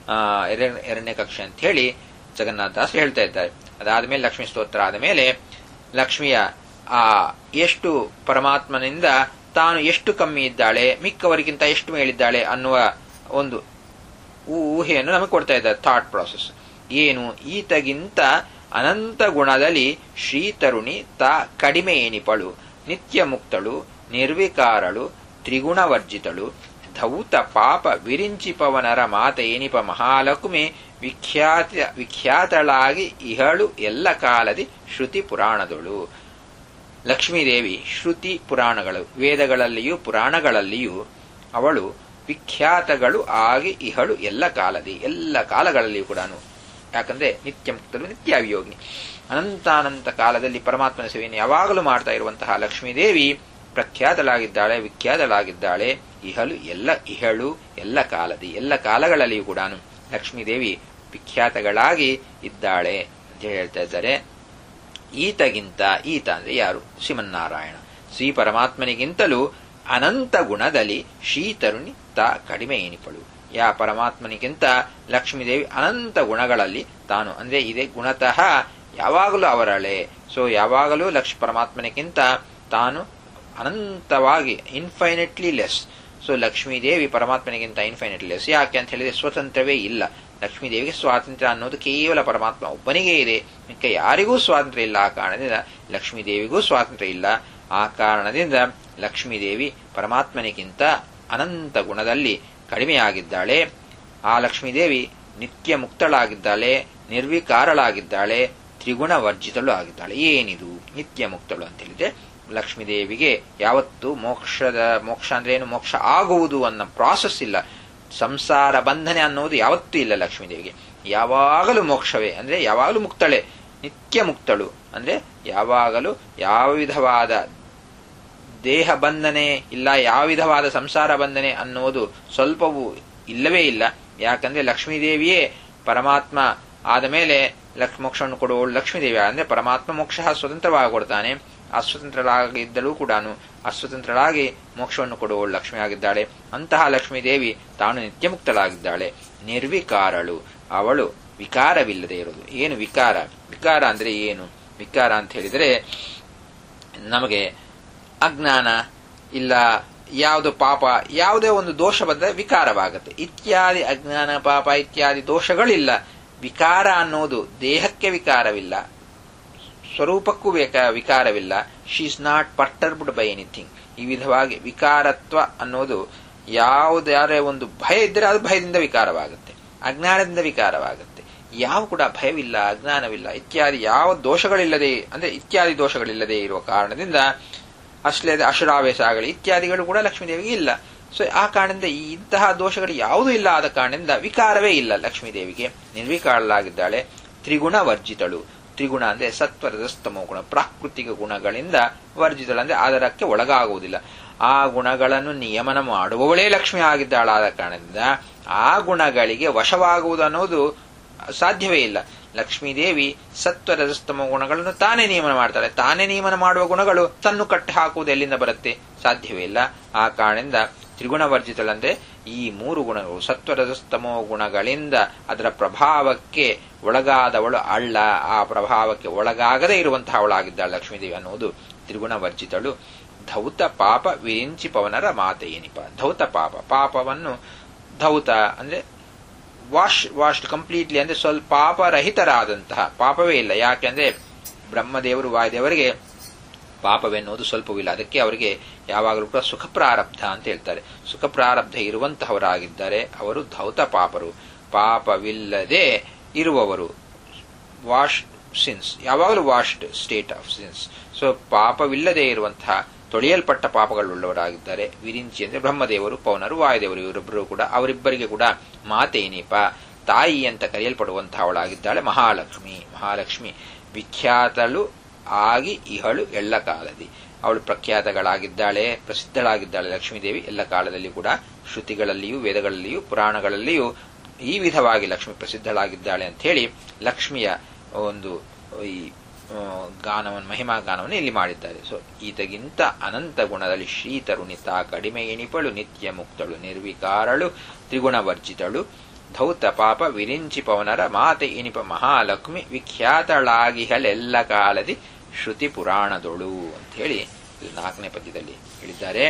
ಎರಡನೇ ಕಕ್ಷ ಅಂತ ಹೇಳಿ ಜಗನ್ನಾಥದಾಸ್ ಹೇಳ್ತಾ ಇದ್ದಾರೆ ಅದಾದ್ಮೇಲೆ ಲಕ್ಷ್ಮೀ ಸ್ತೋತ್ರ ಆದ ಮೇಲೆ ಲಕ್ಷ್ಮಿಯ ಆ ಎಷ್ಟು ಪರಮಾತ್ಮನಿಂದ ತಾನು ಎಷ್ಟು ಕಮ್ಮಿ ಇದ್ದಾಳೆ ಮಿಕ್ಕವರಿಗಿಂತ ಎಷ್ಟು ಮೇಲಿದ್ದಾಳೆ ಅನ್ನುವ ಒಂದು ಊಹೆಯನ್ನು ನಮಗೆ ಕೊಡ್ತಾ ಇದ್ದಾರೆ ಥಾಟ್ ಪ್ರಾಸೆಸ್ ಏನು ಈತಗಿಂತ ಅನಂತ ಗುಣದಲ್ಲಿ ಶ್ರೀತರುಣಿ ತಾ ಕಡಿಮೆ ಎನಿಪಳು ನಿತ್ಯ ಮುಕ್ತಳು ನಿರ್ವಿಕಾರಳು ತ್ರಿಗುಣವರ್ಜಿತಳು ಧೌತ ಪಾಪ ವಿರಿಂಚಿಪವನರ ಮಾತ ಏನಿಪ ಮಹಾಲಕ್ಷ್ಮಿ ವಿಖ್ಯಾತ ವಿಖ್ಯಾತಳಾಗಿ ಇಹಳು ಎಲ್ಲ ಕಾಲದಿ ಶ್ರುತಿ ಪುರಾಣದಳು ಲಕ್ಷ್ಮೀದೇವಿ ಶ್ರುತಿ ಪುರಾಣಗಳು ವೇದಗಳಲ್ಲಿಯೂ ಪುರಾಣಗಳಲ್ಲಿಯೂ ಅವಳು ವಿಖ್ಯಾತಗಳು ಆಗಿ ಇಹಳು ಎಲ್ಲ ಕಾಲದಿ ಎಲ್ಲ ಕಾಲಗಳಲ್ಲಿಯೂ ಕೂಡ ಯಾಕಂದ್ರೆ ನಿತ್ಯ ಮುಕ್ತಲು ನಿತ್ಯ ಅವಿಯೋಗಿನಿ ಅನಂತಾನಂತ ಕಾಲದಲ್ಲಿ ಪರಮಾತ್ಮನ ಸೇವೆಯನ್ನು ಯಾವಾಗಲೂ ಮಾಡ್ತಾ ಇರುವಂತಹ ಲಕ್ಷ್ಮೀದೇವಿ ಪ್ರಖ್ಯಾತಳಾಗಿದ್ದಾಳೆ ವಿಖ್ಯಾತಳಾಗಿದ್ದಾಳೆ ಇಹಳು ಎಲ್ಲ ಇಹಳು ಎಲ್ಲ ಕಾಲದಿ ಎಲ್ಲ ಕಾಲಗಳಲ್ಲಿಯೂ ಕೂಡ ಲಕ್ಷ್ಮೀದೇವಿ ವಿಖ್ಯಾತಗಳಾಗಿ ಇದ್ದಾಳೆ ಅಂತ ಹೇಳ್ತಾ ಇದ್ದಾರೆ ಈತಗಿಂತ ಈತ ಅಂದ್ರೆ ಯಾರು ಶ್ರೀಮನ್ನಾರಾಯಣ ಶ್ರೀ ಪರಮಾತ್ಮನಿಗಿಂತಲೂ ಅನಂತ ಗುಣದಲ್ಲಿ ಶ್ರೀತರುಣಿ ತಾ ಕಡಿಮೆ ಎನಿಪಳು ಯಾ ಪರಮಾತ್ಮನಿಗಿಂತ ಲಕ್ಷ್ಮೀದೇವಿ ಅನಂತ ಗುಣಗಳಲ್ಲಿ ತಾನು ಅಂದ್ರೆ ಇದೇ ಗುಣತಃ ಯಾವಾಗಲೂ ಅವರಳೆ ಸೊ ಯಾವಾಗಲೂ ಲಕ್ಷ್ಮಿ ಪರಮಾತ್ಮನಿಗಿಂತ ತಾನು ಅನಂತವಾಗಿ ಇನ್ಫೈನೆಟ್ಲಿ ಲೆಸ್ ಸೊ ಲಕ್ಷ್ಮೀದೇವಿ ಪರಮಾತ್ಮನಿಗಿಂತ ಇನ್ಫೈನೆಟ್ಲಿ ಲೆಸ್ ಯಾಕೆ ಅಂತ ಹೇಳಿದ್ರೆ ಸ್ವತಂತ್ರವೇ ಇಲ್ಲ ಲಕ್ಷ್ಮೀದೇವಿಗೆ ಸ್ವಾತಂತ್ರ್ಯ ಅನ್ನೋದು ಕೇವಲ ಪರಮಾತ್ಮ ಒಬ್ಬನಿಗೆ ಇದೆ ಮಿಕ್ಕ ಯಾರಿಗೂ ಸ್ವಾತಂತ್ರ್ಯ ಇಲ್ಲ ಆ ಕಾರಣದಿಂದ ಲಕ್ಷ್ಮೀದೇವಿಗೂ ಸ್ವಾತಂತ್ರ್ಯ ಇಲ್ಲ ಆ ಕಾರಣದಿಂದ ಲಕ್ಷ್ಮೀದೇವಿ ಪರಮಾತ್ಮನಿಗಿಂತ ಅನಂತ ಗುಣದಲ್ಲಿ ಕಡಿಮೆಯಾಗಿದ್ದಾಳೆ ಆ ಲಕ್ಷ್ಮೀದೇವಿ ನಿತ್ಯ ಮುಕ್ತಳಾಗಿದ್ದಾಳೆ ನಿರ್ವಿಕಾರಳಾಗಿದ್ದಾಳೆ ತ್ರಿಗುಣ ವರ್ಜಿತಳು ಆಗಿದ್ದಾಳೆ ಏನಿದು ನಿತ್ಯ ಮುಕ್ತಳು ಅಂತ ಹೇಳಿದ್ರೆ ಲಕ್ಷ್ಮೀದೇವಿಗೆ ಯಾವತ್ತು ಮೋಕ್ಷದ ಮೋಕ್ಷ ಅಂದ್ರೆ ಏನು ಮೋಕ್ಷ ಆಗುವುದು ಅನ್ನೋ ಪ್ರಾಸೆಸ್ ಇಲ್ಲ ಸಂಸಾರ ಬಂಧನೆ ಅನ್ನೋದು ಯಾವತ್ತೂ ಇಲ್ಲ ಲಕ್ಷ್ಮೀದೇವಿಗೆ ಯಾವಾಗಲೂ ಮೋಕ್ಷವೇ ಅಂದ್ರೆ ಯಾವಾಗಲೂ ಮುಕ್ತಳೆ ನಿತ್ಯ ಮುಕ್ತಳು ಅಂದ್ರೆ ಯಾವಾಗಲೂ ಯಾವ ವಿಧವಾದ ದೇಹ ಬಂಧನೆ ಇಲ್ಲ ಯಾವ ವಿಧವಾದ ಸಂಸಾರ ಬಂಧನೆ ಅನ್ನೋದು ಸ್ವಲ್ಪವೂ ಇಲ್ಲವೇ ಇಲ್ಲ ಯಾಕಂದ್ರೆ ಲಕ್ಷ್ಮೀದೇವಿಯೇ ಪರಮಾತ್ಮ ಆದ ಮೇಲೆ ಲಕ್ಷ ಮೋಕ್ಷವನ್ನು ಕೊಡುವವಳು ಲಕ್ಷ್ಮೀದೇವಿ ಅಂದ್ರೆ ಪರಮಾತ್ಮ ಮೋಕ್ಷ ಸ್ವತಂತ್ರವಾಗಿ ಕೊಡ್ತಾನೆ ಅಸ್ವತಂತ್ರಳಾಗಿದ್ದಲೂ ಕೂಡ ಅಸ್ವತಂತ್ರಳಾಗಿ ಮೋಕ್ಷವನ್ನು ಕೊಡುವವಳು ಲಕ್ಷ್ಮಿ ಆಗಿದ್ದಾಳೆ ಅಂತಹ ಲಕ್ಷ್ಮೀದೇವಿ ತಾನು ನಿತ್ಯ ಮುಕ್ತಳಾಗಿದ್ದಾಳೆ ನಿರ್ವಿಕಾರಳು ಅವಳು ವಿಕಾರವಿಲ್ಲದೆ ಇರುವುದು ಏನು ವಿಕಾರ ವಿಕಾರ ಅಂದ್ರೆ ಏನು ವಿಕಾರ ಅಂತ ಹೇಳಿದರೆ ನಮಗೆ ಅಜ್ಞಾನ ಇಲ್ಲ ಯಾವುದು ಪಾಪ ಯಾವುದೇ ಒಂದು ದೋಷ ಬಂದರೆ ವಿಕಾರವಾಗುತ್ತೆ ಇತ್ಯಾದಿ ಅಜ್ಞಾನ ಪಾಪ ಇತ್ಯಾದಿ ದೋಷಗಳಿಲ್ಲ ವಿಕಾರ ಅನ್ನೋದು ದೇಹಕ್ಕೆ ವಿಕಾರವಿಲ್ಲ ಸ್ವರೂಪಕ್ಕೂ ವಿಕಾರವಿಲ್ಲ she is not perturbed by anything ಈ ವಿಧವಾಗಿ ವಿಕಾರತ್ವ ಅನ್ನೋದು ಯಾವುದಾದ್ರೆ ಒಂದು ಭಯ ಇದ್ದರೆ ಅದು ಭಯದಿಂದ ವಿಕಾರವಾಗುತ್ತೆ ಅಜ್ಞಾನದಿಂದ ವಿಕಾರವಾಗುತ್ತೆ ಯಾವ ಕೂಡ ಭಯವಿಲ್ಲ ಅಜ್ಞಾನವಿಲ್ಲ ಇತ್ಯಾದಿ ಯಾವ ದೋಷಗಳಿಲ್ಲದೆ ಅಂದ್ರೆ ಇತ್ಯಾದಿ ದೋಷಗಳಿಲ್ಲದೆ ಇರುವ ಕಾರಣದಿಂದ ಅಶ್ಲೇ ಅಶುರಾವೇಶ ಆಗಲಿ ಇತ್ಯಾದಿಗಳು ಕೂಡ ಲಕ್ಷ್ಮೀದೇವಿಗೆ ಇಲ್ಲ ಸೊ ಆ ಕಾರಣದಿಂದ ಈ ಇಂತಹ ದೋಷಗಳು ಯಾವುದೂ ಇಲ್ಲ ಆದ ಕಾರಣದಿಂದ ವಿಕಾರವೇ ಇಲ್ಲ ಲಕ್ಷ್ಮೀದೇವಿಗೆ ನಿರ್ವಿಕಾರಳಾಗಿದ್ದಾಳೆ ತ್ರಿಗುಣ ವರ್ಜಿತಳು ತ್ರಿಗುಣ ಅಂದ್ರೆ ಸತ್ವರಜಸ್ತಮೋ ಗುಣ ಪ್ರಾಕೃತಿಕ ಗುಣಗಳಿಂದ ವರ್ಜಿತಳು ಅಂದ್ರೆ ಅದರಕ್ಕೆ ಒಳಗಾಗುವುದಿಲ್ಲ ಆ ಗುಣಗಳನ್ನು ನಿಯಮನ ಮಾಡುವವಳೇ ಲಕ್ಷ್ಮಿ ಆಗಿದ್ದಾಳಾದ ಕಾರಣದಿಂದ ಆ ಗುಣಗಳಿಗೆ ವಶವಾಗುವುದು ಅನ್ನೋದು ಸಾಧ್ಯವೇ ಇಲ್ಲ ಲಕ್ಷ್ಮೀದೇವಿ ಸತ್ವ ರಜಸ್ತಮ ಗುಣಗಳನ್ನು ತಾನೇ ನಿಯಮನ ಮಾಡ್ತಾಳೆ ತಾನೇ ನಿಯಮನ ಮಾಡುವ ಗುಣಗಳು ತನ್ನು ಕಟ್ಟಿ ಹಾಕುವುದು ಎಲ್ಲಿಂದ ಬರುತ್ತೆ ಸಾಧ್ಯವೇ ಇಲ್ಲ ಆ ಕಾರಣದಿಂದ ತ್ರಿಗುಣವರ್ಜಿತಳಂದ್ರೆ ಈ ಮೂರು ಗುಣಗಳು ಸತ್ವ ರಜಸ್ತಮೋ ಗುಣಗಳಿಂದ ಅದರ ಪ್ರಭಾವಕ್ಕೆ ಒಳಗಾದವಳು ಅಳ್ಳ ಆ ಪ್ರಭಾವಕ್ಕೆ ಒಳಗಾಗದೇ ಇರುವಂತಹ ಅವಳಾಗಿದ್ದಾಳೆ ಲಕ್ಷ್ಮೀದೇವಿ ಅನ್ನುವುದು ತ್ರಿಗುಣವರ್ಜಿತಳು ಧೌತ ಪಾಪ ವಿರಿಂಚಿ ಪವನರ ಮಾತೆ ಏನಿಪ ಧೌತ ಪಾಪ ಪಾಪವನ್ನು ಧೌತ ಅಂದ್ರೆ ವಾಶ್ ವಾಶ್ಡ್ ಕಂಪ್ಲೀಟ್ಲಿ ಅಂದ್ರೆ ಸ್ವಲ್ಪ ಪಾಪರಹಿತರಾದಂತಹ ಪಾಪವೇ ಇಲ್ಲ ಯಾಕೆಂದ್ರೆ ಬ್ರಹ್ಮದೇವರು ವಾಯುದೇವರಿಗೆ ಪಾಪವೆನ್ನುವುದು ಸ್ವಲ್ಪವಿಲ್ಲ ಅದಕ್ಕೆ ಅವರಿಗೆ ಯಾವಾಗಲೂ ಕೂಡ ಸುಖ ಪ್ರಾರಬ್ಧ ಅಂತ ಹೇಳ್ತಾರೆ ಸುಖ ಪ್ರಾರಬ್ಧ ಇರುವಂತಹವರಾಗಿದ್ದಾರೆ ಅವರು ಧೌತ ಪಾಪರು ಪಾಪವಿಲ್ಲದೆ ಇರುವವರು ವಾಶ್ ಸಿನ್ಸ್ ಯಾವಾಗಲೂ washed state of sins so ಪಾಪವಿಲ್ಲದೆ ಇರುವಂತಹ ತೊಳೆಯಲ್ಪಟ್ಟ ಪಾಪಗಳುಳ್ಳವರಾಗಿದ್ದಾರೆ ವಿರಿಂಚಿ ಅಂದ್ರೆ ಬ್ರಹ್ಮದೇವರು ಪೌನರು ವಾಯುದೇವರು ಇವರಿಬ್ಬರು ಕೂಡ ಅವರಿಬ್ಬರಿಗೆ ಕೂಡ ಮಾತೇನಿಪ ತಾಯಿ ಅಂತ ಕರೆಯಲ್ಪಡುವಂತಹವಳಾಗಿದ್ದಾಳೆ ಮಹಾಲಕ್ಷ್ಮಿ ಮಹಾಲಕ್ಷ್ಮಿ ವಿಖ್ಯಾತಳು ಆಗಿ ಇಹಳು ಎಳ್ಳ ಕಾಲದಿ ಅವಳು ಪ್ರಖ್ಯಾತಗಳಾಗಿದ್ದಾಳೆ ಪ್ರಸಿದ್ಧಳಾಗಿದ್ದಾಳೆ ಲಕ್ಷ್ಮೀದೇವಿ ಎಲ್ಲ ಕಾಲದಲ್ಲಿ ಕೂಡ ಶ್ರುತಿಗಳಲ್ಲಿಯೂ ವೇದಗಳಲ್ಲಿಯೂ ಪುರಾಣಗಳಲ್ಲಿಯೂ ಈ ವಿಧವಾಗಿ ಲಕ್ಷ್ಮಿ ಪ್ರಸಿದ್ಧಳಾಗಿದ್ದಾಳೆ ಅಂತ ಹೇಳಿ ಲಕ್ಷ್ಮಿಯ ಒಂದು ಈ ಗಾನವನ್ನು ಮಹಿಮಾ ಗಾನವನ್ನು ಇಲ್ಲಿ ಮಾಡಿದ್ದಾರೆ ಸೊ ಈತಗಿಂತ ಅನಂತ ಗುಣದಲ್ಲಿ ಶ್ರೀತರುಣಿತ ಕಡಿಮೆ ಎಣಿಪಳು ನಿತ್ಯ ಮುಕ್ತಳು ನಿರ್ವಿಕಾರಳು ತ್ರಿಗುಣವರ್ಜಿತಳು ಧೌತ ಪಾಪ ವಿರಿಂಚಿ ಪವನರ ಮಾತೆ ಎನಿಪ ಮಹಾಲಕ್ಷ್ಮಿ ವಿಖ್ಯಾತಳಾಗಿಹಲೆಲ್ಲ ಕಾಲದಿ ಶ್ರುತಿ ಪುರಾಣದೊಳು ಅಂತ ಹೇಳಿ ನಾಲ್ಕನೇ ಪದ್ಯದಲ್ಲಿ ಹೇಳಿದ್ದಾರೆ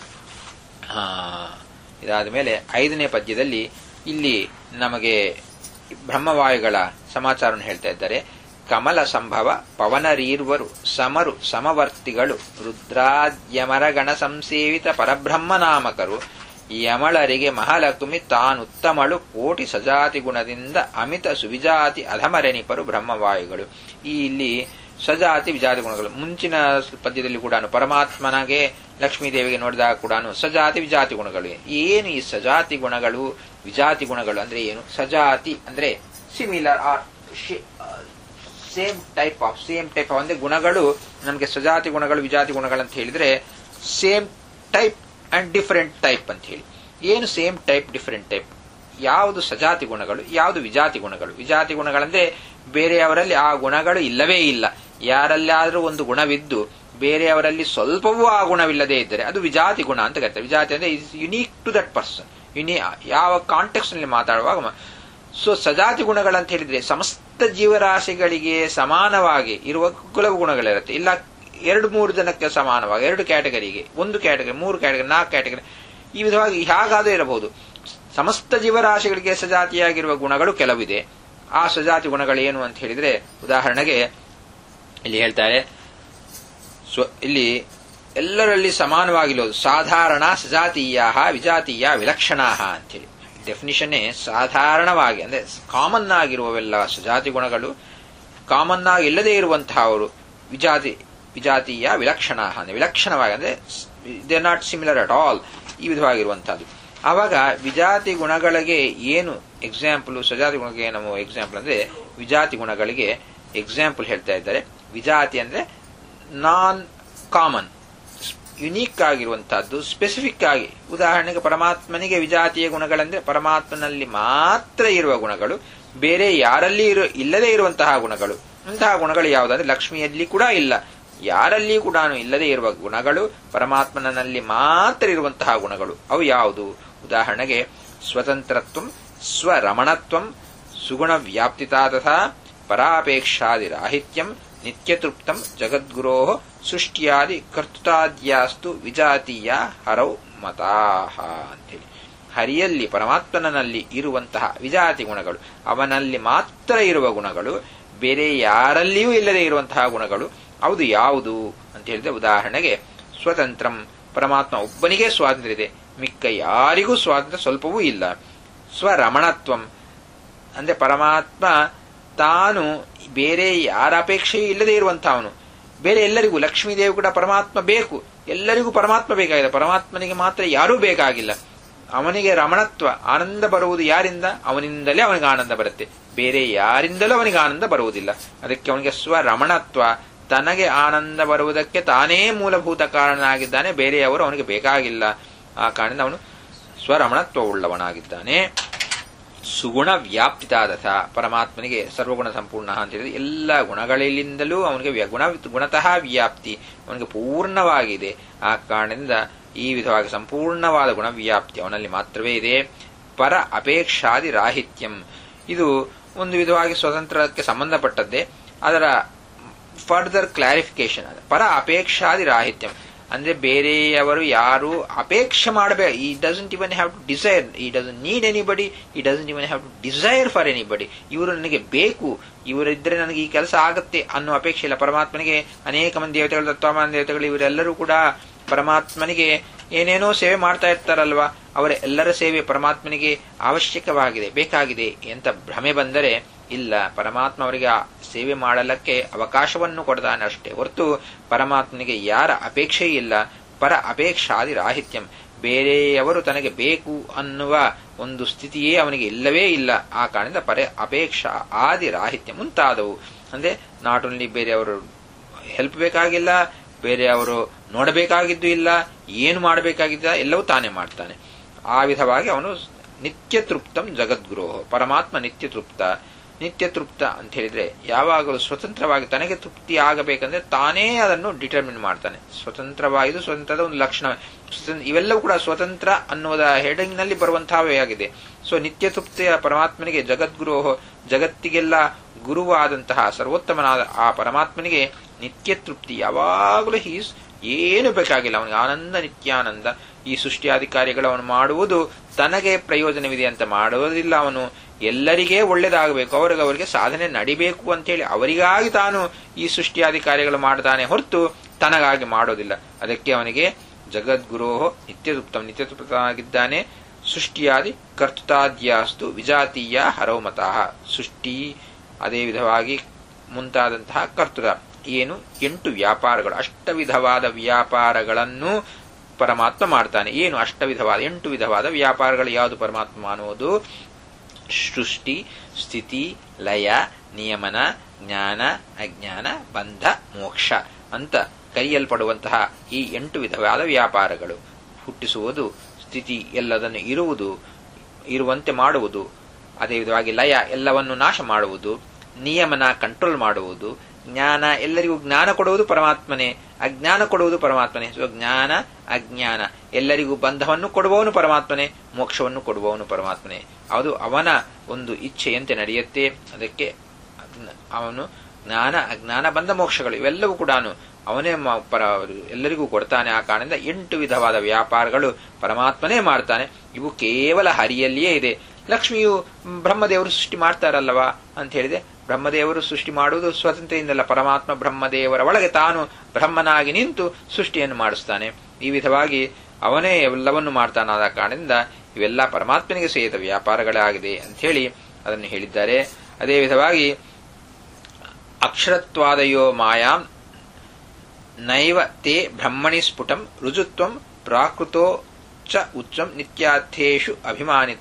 ಇದಾದ ಮೇಲೆ ಐದನೇ ಪದ್ಯದಲ್ಲಿ ಇಲ್ಲಿ ನಮಗೆ ಬ್ರಹ್ಮವಾಯುಗಳ ಸಮಾಚಾರವನ್ನು ಹೇಳ್ತಾ ಇದ್ದಾರೆ ಕಮಲ ಸಂಭವ ಪವನರೀರ್ವರು ಸಮರು ಸಮವರ್ತಿಗಳು ರುದ್ರಾದ್ಯಮರಗಣ ಸಂಸೇವಿತ ಪರಬ್ರಹ್ಮನಾಮಕರು ಯಮಳರಿಗೆ ಮಹಾಲಕ್ಷ್ಮಿ ತಾನುತ್ತಮಳು ಕೋಟಿ ಸಜಾತಿ ಗುಣದಿಂದ ಅಮಿತ ಸುವಿಜಾತಿ ಅಧಮರೆನಿಪರು ಬ್ರಹ್ಮವಾಯುಗಳು ಈ ಇಲ್ಲಿ ಸಜಾತಿ ವಿಜಾತಿ ಗುಣಗಳು ಮುಂಚಿನ ಪದ್ಯದಲ್ಲಿ ಕೂಡ ಪರಮಾತ್ಮನಿಗೆ ಲಕ್ಷ್ಮೀದೇವಿಗೆ ನೋಡಿದಾಗ ಕೂಡ ಸಜಾತಿ ವಿಜಾತಿ ಗುಣಗಳು ಏನು ಈ ಸಜಾತಿ ಗುಣಗಳು ವಿಜಾತಿ ಗುಣಗಳು ಅಂದ್ರೆ ಏನು ಸಜಾತಿ ಅಂದ್ರೆ similar or same type of same type of ಅಂದ್ರೆ ಗುಣಗಳು ನಮಗೆ ಸಜಾತಿ ಗುಣಗಳು ವಿಜಾತಿ ಗುಣಗಳು ಅಂತ ಹೇಳಿದ್ರೆ same type and different type ಅಂತ ಹೇಳಿ ಏನು ಸೇಮ್ ಟೈಪ್ ಡಿಫರೆಂಟ್ ಟೈಪ್ ಯಾವುದು ಸಜಾತಿ ಗುಣಗಳು ಯಾವುದು ವಿಜಾತಿ ಗುಣಗಳು ವಿಜಾತಿ ಗುಣಗಳಂದ್ರೆ ಬೇರೆಯವರಲ್ಲಿ ಆ ಗುಣಗಳು ಇಲ್ಲವೇ ಇಲ್ಲ ಯಾರಲ್ಲಾದರೂ ಒಂದು ಗುಣವಿದ್ದು ಬೇರೆಯವರಲ್ಲಿ ಸ್ವಲ್ಪವೂ ಆ ಗುಣವಿಲ್ಲದೆ ಇದ್ದರೆ ಅದು ವಿಜಾತಿ ಗುಣ ಅಂತ ಕರೀತಾರೆ ವಿಜಾತಿ ಅಂದ್ರೆ is unique to that person ಯುನಿ ಯಾವ ಕಾಂಟೆಕ್ಸ್ ನಲ್ಲಿ ಮಾತಾಡುವಾಗ ಸೊ ಸಜಾತಿ ಗುಣಗಳಂತ ಹೇಳಿದ್ರೆ ಸಮಸ್ತ ಜೀವರಾಶಿಗಳಿಗೆ ಸಮಾನವಾಗಿ ಇರುವ ಕುಲವ ಗುಣಗಳಿರುತ್ತೆ ಇಲ್ಲ ಎರಡು ಮೂರು ಜನಕ್ಕೆ ಸಮಾನವಾಗಿ ಎರಡು ಕ್ಯಾಟಗರಿಗೆ ಒಂದು ಕ್ಯಾಟಗರಿ ಮೂರು ಕ್ಯಾಟಗರಿ ನಾಲ್ಕು ಕ್ಯಾಟಗರಿ ಈ ವಿಧವಾಗಿ ಹೇಗಾದರೂ ಇರಬಹುದು ಸಮಸ್ತ ಜೀವರಾಶಿಗಳಿಗೆ ಸಜಾತಿಯಾಗಿರುವ ಗುಣಗಳು ಕೆಲವಿದೆ ಆ ಸಜಾತಿ ಗುಣಗಳೇನು ಅಂತ ಹೇಳಿದ್ರೆ ಉದಾಹರಣೆಗೆ ಇಲ್ಲಿ ಹೇಳ್ತಾರೆ ಸ್ವ ಇಲ್ಲಿ ಎಲ್ಲರಲ್ಲಿ ಸಮಾನವಾಗಿರೋದು ಸಾಧಾರಣ ಸಜಾತೀಯ ವಿಜಾತೀಯ ವಿಲಕ್ಷಣಾ ಅಂತೇಳಿ ಡೆಫಿನಿಷನ್ನೇ ಸಾಧಾರಣವಾಗಿ ಅಂದ್ರೆ ಕಾಮನ್ ಆಗಿರುವವೆಲ್ಲ ಸಜಾತಿ ಗುಣಗಳು ಕಾಮನ್ ಆಗಿ ಇಲ್ಲದೆ ಇರುವಂತಹ ಅವರು ವಿಜಾತಿ ವಿಜಾತೀಯ ವಿಲಕ್ಷಣ ಅಂದ್ರೆ ವಿಲಕ್ಷಣವಾಗಿ ಅಂದ್ರೆ they not similar at all ಈ ವಿಧವಾಗಿರುವಂತಹದ್ದು ಆವಾಗ ವಿಜಾತಿ ಗುಣಗಳಿಗೆ ಏನು ಎಕ್ಸಾಂಪಲ್ ಸಜಾತಿ ಗುಣಗಳಿಗೆ ನಮ್ಮ ಎಕ್ಸಾಂಪಲ್ ಅಂದ್ರೆ ವಿಜಾತಿ ಗುಣಗಳಿಗೆ ಎಕ್ಸಾಂಪಲ್ ಹೇಳ್ತಾ ಇದ್ದಾರೆ ವಿಜಾತಿ ಅಂದ್ರೆ ನಾನ್ ಕಾಮನ್ ಯುನೀಕ್ ಆಗಿರುವಂತಹದ್ದು ಸ್ಪೆಸಿಫಿಕ್ ಆಗಿ ಉದಾಹರಣೆಗೆ ಪರಮಾತ್ಮನಿಗೆ ವಿಜಾತಿಯ ಗುಣಗಳಂದ್ರೆ ಪರಮಾತ್ಮನಲ್ಲಿ ಮಾತ್ರ ಇರುವ ಗುಣಗಳು ಬೇರೆ ಯಾರಲ್ಲಿ ಇರೋ ಇಲ್ಲದೇ ಇರುವಂತಹ ಗುಣಗಳು ಅಂತಹ ಗುಣಗಳು ಯಾವುದಂದ್ರೆ ಲಕ್ಷ್ಮಿಯಲ್ಲಿ ಕೂಡ ಇಲ್ಲ ಯಾರಲ್ಲಿ ಕೂಡ ಇಲ್ಲದೆ ಇರುವ ಗುಣಗಳು ಪರಮಾತ್ಮನಲ್ಲಿ ಮಾತ್ರ ಇರುವಂತಹ ಗುಣಗಳು ಅವು ಯಾವುದು ಉದಾಹರಣೆಗೆ ಸ್ವತಂತ್ರತ್ವ ಸ್ವರಮಣತ್ವಂ ಸುಗುಣ ವ್ಯಾಪ್ತಿತಾ ತಥಾ ಪರಾಪೇಕ್ಷಾದಿರಾಹಿತ್ಯಂ ನಿತ್ಯತೃಪ್ತಂ ಜಗದ್ಗುರೋ ಸೃಷ್ಟಿಯಾದಿ ಕರ್ತೃತಾದ್ಯಾಸ್ತು ವಿಜಾತೀಯ ಹರೌ ಮತಾಹ ಅಂತೇಳಿ ಹರಿಯಲ್ಲಿ ಪರಮಾತ್ಮನಲ್ಲಿ ಇರುವಂತಹ ವಿಜಾತಿ ಗುಣಗಳು ಅವನಲ್ಲಿ ಮಾತ್ರ ಇರುವ ಗುಣಗಳು ಬೇರೆ ಯಾರಲ್ಲಿಯೂ ಇಲ್ಲದೆ ಇರುವಂತಹ ಗುಣಗಳು ಹೌದು ಯಾವುದು ಅಂತ ಹೇಳಿದ್ರೆ ಉದಾಹರಣೆಗೆ ಸ್ವತಂತ್ರಂ ಪರಮಾತ್ಮ ಒಬ್ಬನಿಗೆ ಸ್ವಾತಂತ್ರ್ಯ ಇದೆ ಮಿಕ್ಕ ಯಾರಿಗೂ ಸ್ವಾತಂತ್ರ್ಯ ಸ್ವಲ್ಪವೂ ಇಲ್ಲ ಸ್ವರಮಣತ್ವಂ ಅಂದ್ರೆ ಪರಮಾತ್ಮ ತಾನು ಬೇರೆ ಯಾರ ಅಪೇಕ್ಷೆಯೂ ಇಲ್ಲದೆ ಇರುವಂತಹವನು ಬೇರೆ ಎಲ್ಲರಿಗೂ ಲಕ್ಷ್ಮೀದೇವಿ ಕೂಡ ಪರಮಾತ್ಮ ಬೇಕು ಎಲ್ಲರಿಗೂ ಪರಮಾತ್ಮ ಬೇಕಾಗಿದೆ ಪರಮಾತ್ಮನಿಗೆ ಮಾತ್ರ ಯಾರೂ ಬೇಕಾಗಿಲ್ಲ ಅವನಿಗೆ ರಮಣತ್ವ ಆನಂದ ಬರುವುದು ಯಾರಿಂದ ಅವನಿಂದಲೇ ಅವನಿಗೆ ಆನಂದ ಬರುತ್ತೆ ಬೇರೆ ಯಾರಿಂದಲೂ ಅವನಿಗೆ ಆನಂದ ಬರುವುದಿಲ್ಲ ಅದಕ್ಕೆ ಅವನಿಗೆ ಸ್ವರಮಣತ್ವ ತನಗೆ ಆನಂದ ಬರುವುದಕ್ಕೆ ತಾನೇ ಮೂಲಭೂತ ಕಾರಣನಾಗಿದ್ದಾನೆ ಬೇರೆಯವರು ಅವನಿಗೆ ಬೇಕಾಗಿಲ್ಲ ಆ ಕಾರಣದಿಂದ ಅವನು ಸ್ವರಮಣತ್ವವುಳ್ಳವನಾಗಿದ್ದಾನೆ ಸುಗುಣ ವ್ಯಾಪ್ತಿತಾದಥ ಪರಮಾತ್ಮನಿಗೆ ಸರ್ವಗುಣ ಸಂಪೂರ್ಣ ಅಂತ ಹೇಳಿದ್ರೆ ಎಲ್ಲ ಗುಣಗಳಿಂದಲೂ ಅವನಿಗೆ ಗುಣ ಗುಣತಃ ವ್ಯಾಪ್ತಿ ಅವನಿಗೆ ಪೂರ್ಣವಾಗಿದೆ ಆ ಕಾರಣದಿಂದ ಈ ವಿಧವಾಗಿ ಸಂಪೂರ್ಣವಾದ ಗುಣವ್ಯಾಪ್ತಿ ಅವನಲ್ಲಿ ಮಾತ್ರವೇ ಇದೆ ಪರ ಅಪೇಕ್ಷಾದಿ ರಾಹಿತ್ಯಂ ಇದು ಒಂದು ವಿಧವಾಗಿ ಸ್ವತಂತ್ರಕ್ಕೆ ಸಂಬಂಧಪಟ್ಟದ್ದೇ ಅದರ ಫರ್ದರ್ ಕ್ಲಾರಿಫಿಕೇಶನ್ ಪರ ಅಪೇಕ್ಷಾದಿ ರಾಹಿತ್ಯಂ ಅಂದ್ರೆ ಬೇರೆಯವರು ಯಾರು ಅಪೇಕ್ಷೆ ಮಾಡಬೇಕು ಈ doesn't even have to desire ಈ ಡಸಂಟ್ ನೀಡ್ ಎನಿಬಡಿ ಈ doesn't even have to desire for anybody ಇವರು ನನಗೆ ಬೇಕು ಇವರಿದ್ರೆ ನನಗೆ ಈ ಕೆಲಸ ಆಗತ್ತೆ ಅನ್ನೋ ಅಪೇಕ್ಷೆ ಇಲ್ಲ ಪರಮಾತ್ಮನಿಗೆ ಅನೇಕ ಮಂದಿ ದೇವತೆಗಳು ತತ್ವಮಾನ ದೇವತೆಗಳು ಇವರೆಲ್ಲರೂ ಕೂಡ ಪರಮಾತ್ಮನಿಗೆ ಏನೇನೋ ಸೇವೆ ಮಾಡ್ತಾ ಇರ್ತಾರಲ್ವಾ ಅವರ ಎಲ್ಲರ ಸೇವೆ ಪರಮಾತ್ಮನಿಗೆ ಅವಶ್ಯಕವಾಗಿದೆ ಬೇಕಾಗಿದೆ ಅಂತ ಭ್ರಮೆ ಬಂದರೆ ಇಲ್ಲ ಪರಮಾತ್ಮ ಅವರಿಗೆ ಆ ಸೇವೆ ಮಾಡಲಕ್ಕೆ ಅವಕಾಶವನ್ನು ಕೊಡ್ತಾನೆ ಅಷ್ಟೇ ಹೊರತು ಪರಮಾತ್ಮನಿಗೆ ಯಾರ ಅಪೇಕ್ಷೆ ಇಲ್ಲ ಪರ ಅಪೇಕ್ಷಾದಿ ರಾಹಿತ್ಯಂ ಬೇರೆಯವರು ತನಗೆ ಬೇಕು ಅನ್ನುವ ಒಂದು ಸ್ಥಿತಿಯೇ ಅವನಿಗೆ ಇಲ್ಲವೇ ಇಲ್ಲ ಆ ಕಾರಣದಿಂದ ಪರ ಅಪೇಕ್ಷಾ ಆದಿ ರಾಹಿತ್ಯ ಮುಂತಾದವು ಅಂದ್ರೆ ನಾಟ್ ಓನ್ಲಿ ಬೇರೆಯವರು ಹೆಲ್ಪ್ ಬೇಕಾಗಿಲ್ಲ ಬೇರೆಯವರು ನೋಡಬೇಕಾಗಿದ್ದು ಇಲ್ಲ ಏನು ಮಾಡಬೇಕಾಗಿದ್ದ ಎಲ್ಲವೂ ತಾನೇ ಮಾಡ್ತಾನೆ ಆ ವಿಧವಾಗಿ ಅವನು ನಿತ್ಯ ತೃಪ್ತಂ ಜಗದ್ಗುರು ಪರಮಾತ್ಮ ನಿತ್ಯ ತೃಪ್ತ ನಿತ್ಯ ತೃಪ್ತ ಅಂತ ಹೇಳಿದ್ರೆ ಯಾವಾಗಲೂ ಸ್ವತಂತ್ರವಾಗಿ ತನಗೆ ತೃಪ್ತಿ ಆಗಬೇಕಂದ್ರೆ ತಾನೇ ಅದನ್ನು ಡಿಟರ್ಮಿನ್ ಮಾಡ್ತಾನೆ ಸ್ವತಂತ್ರವಾಗಿದ್ದು ಸ್ವತಂತ್ರದ ಒಂದು ಲಕ್ಷಣ ಇವೆಲ್ಲವೂ ಕೂಡ ಸ್ವತಂತ್ರ ಅನ್ನುವುದ ಹೆಡಿಂಗ್ ನಲ್ಲಿ ಬರುವಂತಹವೇ ಆಗಿದೆ ಸೊ ನಿತ್ಯ ತೃಪ್ತಿಯ ಪರಮಾತ್ಮನಿಗೆ ಜಗದ್ಗುರು ಜಗತ್ತಿಗೆಲ್ಲ ಗುರುವಾದಂತಹ ಸರ್ವೋತ್ತಮನಾದ ಆ ಪರಮಾತ್ಮನಿಗೆ ನಿತ್ಯ ತೃಪ್ತಿ ಯಾವಾಗಲೂ ಹೀಸ್ ಏನು ಬೇಕಾಗಿಲ್ಲ ಅವನಿಗೆ ಆನಂದ ನಿತ್ಯಾನಂದ ಈ ಸೃಷ್ಟಿಯಾಧಿಕಾರಿಗಳು ಅವನು ಮಾಡುವುದು ತನಗೆ ಪ್ರಯೋಜನವಿದೆ ಅಂತ ಮಾಡುವುದಿಲ್ಲ ಅವನು ಎಲ್ಲರಿಗೇ ಒಳ್ಳೇದಾಗಬೇಕು ಅವರಿಗೆ ಅವರಿಗೆ ಸಾಧನೆ ನಡಿಬೇಕು ಅಂತೇಳಿ ಅವರಿಗಾಗಿ ತಾನು ಈ ಸೃಷ್ಟಿಯಾಧಿಕಾರಿಗಳು ಮಾಡ್ತಾನೆ ಹೊರತು ತನಗಾಗಿ ಮಾಡೋದಿಲ್ಲ ಅದಕ್ಕೆ ಅವನಿಗೆ ಜಗದ್ಗುರೋ ನಿತ್ಯತೃಪ್ತ ನಿತ್ಯತೃಪ್ತನಾಗಿದ್ದಾನೆ ಸೃಷ್ಟಿಯಾದಿ ಕರ್ತೃತಾದ್ಯಾಸ್ತು ವಿಜಾತೀಯ ಹರೌಮತಃ ಸೃಷ್ಟಿ ಅದೇ ವಿಧವಾಗಿ ಮುಂತಾದಂತಹ ಕರ್ತೃ ಏನು ಎಂಟು ವ್ಯಾಪಾರಗಳು ಅಷ್ಟವಿಧವಾದ ವ್ಯಾಪಾರಗಳನ್ನು ಪರಮಾತ್ಮ ಮಾಡ್ತಾನೆ ಏನು ಅಷ್ಟವಿಧವಾದ ಎಂಟು ವಿಧವಾದ ವ್ಯಾಪಾರಗಳು ಯಾವುದು ಪರಮಾತ್ಮ ಅನ್ನುವುದು ಸೃಷ್ಟಿ ಸ್ಥಿತಿ ಲಯ ನಿಯಮನ ಜ್ಞಾನ ಅಜ್ಞಾನ ಬಂಧ ಮೋಕ್ಷ ಅಂತ ಕರೆಯಲ್ಪಡುವಂತಹ ಈ ಎಂಟು ವಿಧವಾದ ವ್ಯಾಪಾರಗಳು ಹುಟ್ಟಿಸುವುದು ಸ್ಥಿತಿ ಎಲ್ಲದನ್ನು ಇರುವುದು ಇರುವಂತೆ ಮಾಡುವುದು ಅದೇ ವಿಧವಾಗಿ ಲಯ ಎಲ್ಲವನ್ನು ನಾಶ ಮಾಡುವುದು ನಿಯಮನ ಕಂಟ್ರೋಲ್ ಮಾಡುವುದು ಜ್ಞಾನ ಎಲ್ಲರಿಗೂ ಜ್ಞಾನ ಕೊಡುವುದು ಪರಮಾತ್ಮನೇ ಅಜ್ಞಾನ ಕೊಡುವುದು ಪರಮಾತ್ಮನೇ ಸೊ ಜ್ಞಾನ ಅಜ್ಞಾನ ಎಲ್ಲರಿಗೂ ಬಂಧವನ್ನು ಕೊಡುವವನು ಪರಮಾತ್ಮನೇ ಮೋಕ್ಷವನ್ನು ಕೊಡುವವನು ಪರಮಾತ್ಮನೇ ಅದು ಅವನ ಒಂದು ಇಚ್ಛೆಯಂತೆ ನಡೆಯುತ್ತೆ ಅದಕ್ಕೆ ಅವನು ಜ್ಞಾನ ಅಜ್ಞಾನ ಬಂಧ ಮೋಕ್ಷಗಳು ಇವೆಲ್ಲವೂ ಕೂಡ ಅವನೇ ಪರ ಎಲ್ಲರಿಗೂ ಕೊಡ್ತಾನೆ ಆ ಕಾರಣದಿಂದ ಎಂಟು ವಿಧವಾದ ವ್ಯಾಪಾರಗಳು ಪರಮಾತ್ಮನೇ ಮಾಡ್ತಾನೆ ಇವು ಕೇವಲ ಹರಿಯಲ್ಲಿಯೇ ಇದೆ ಲಕ್ಷ್ಮಿಯು ಬ್ರಹ್ಮದೇವರು ಸೃಷ್ಟಿ ಮಾಡ್ತಾರಲ್ಲವಾ ಅಂತ ಹೇಳಿದೆ ಬ್ರಹ್ಮದೇವರು ಸೃಷ್ಟಿ ಮಾಡುವುದು ಸ್ವತಂತ್ರದಿಂದಲ್ಲ ಪರಮಾತ್ಮ ಬ್ರಹ್ಮದೇವರ ಒಳಗೆ ತಾನು ಬ್ರಹ್ಮನಾಗಿ ನಿಂತು ಸೃಷ್ಟಿಯನ್ನು ಮಾಡಿಸ್ತಾನೆ ಈ ವಿಧವಾಗಿ ಅವನೇ ಎಲ್ಲವನ್ನು ಮಾಡ್ತಾನಾದ ಕಾರಣದಿಂದ ಇವೆಲ್ಲ ಪರಮಾತ್ಮನಿಗೆ ಸೇರಿದ ವ್ಯಾಪಾರಗಳೇ ಆಗಿದೆ ಅಂತ ಹೇಳಿ ಅದನ್ನು ಹೇಳಿದ್ದಾರೆ ಅದೇ ವಿಧವಾಗಿ ಅಕ್ಷರತ್ವಾದಯೋ ಮಾಯಾಂ ನೈವ ತೇ ಬ್ರಹ್ಮಣಿ ಸ್ಫುಟಂ ರುಜುತ್ವಂ ಪ್ರಾಕೃತೋ ಚ ಉಚ್ಚಂ ನಿತ್ಯಾರ್ಥೇಷು ಅಭಿಮಾನಿತ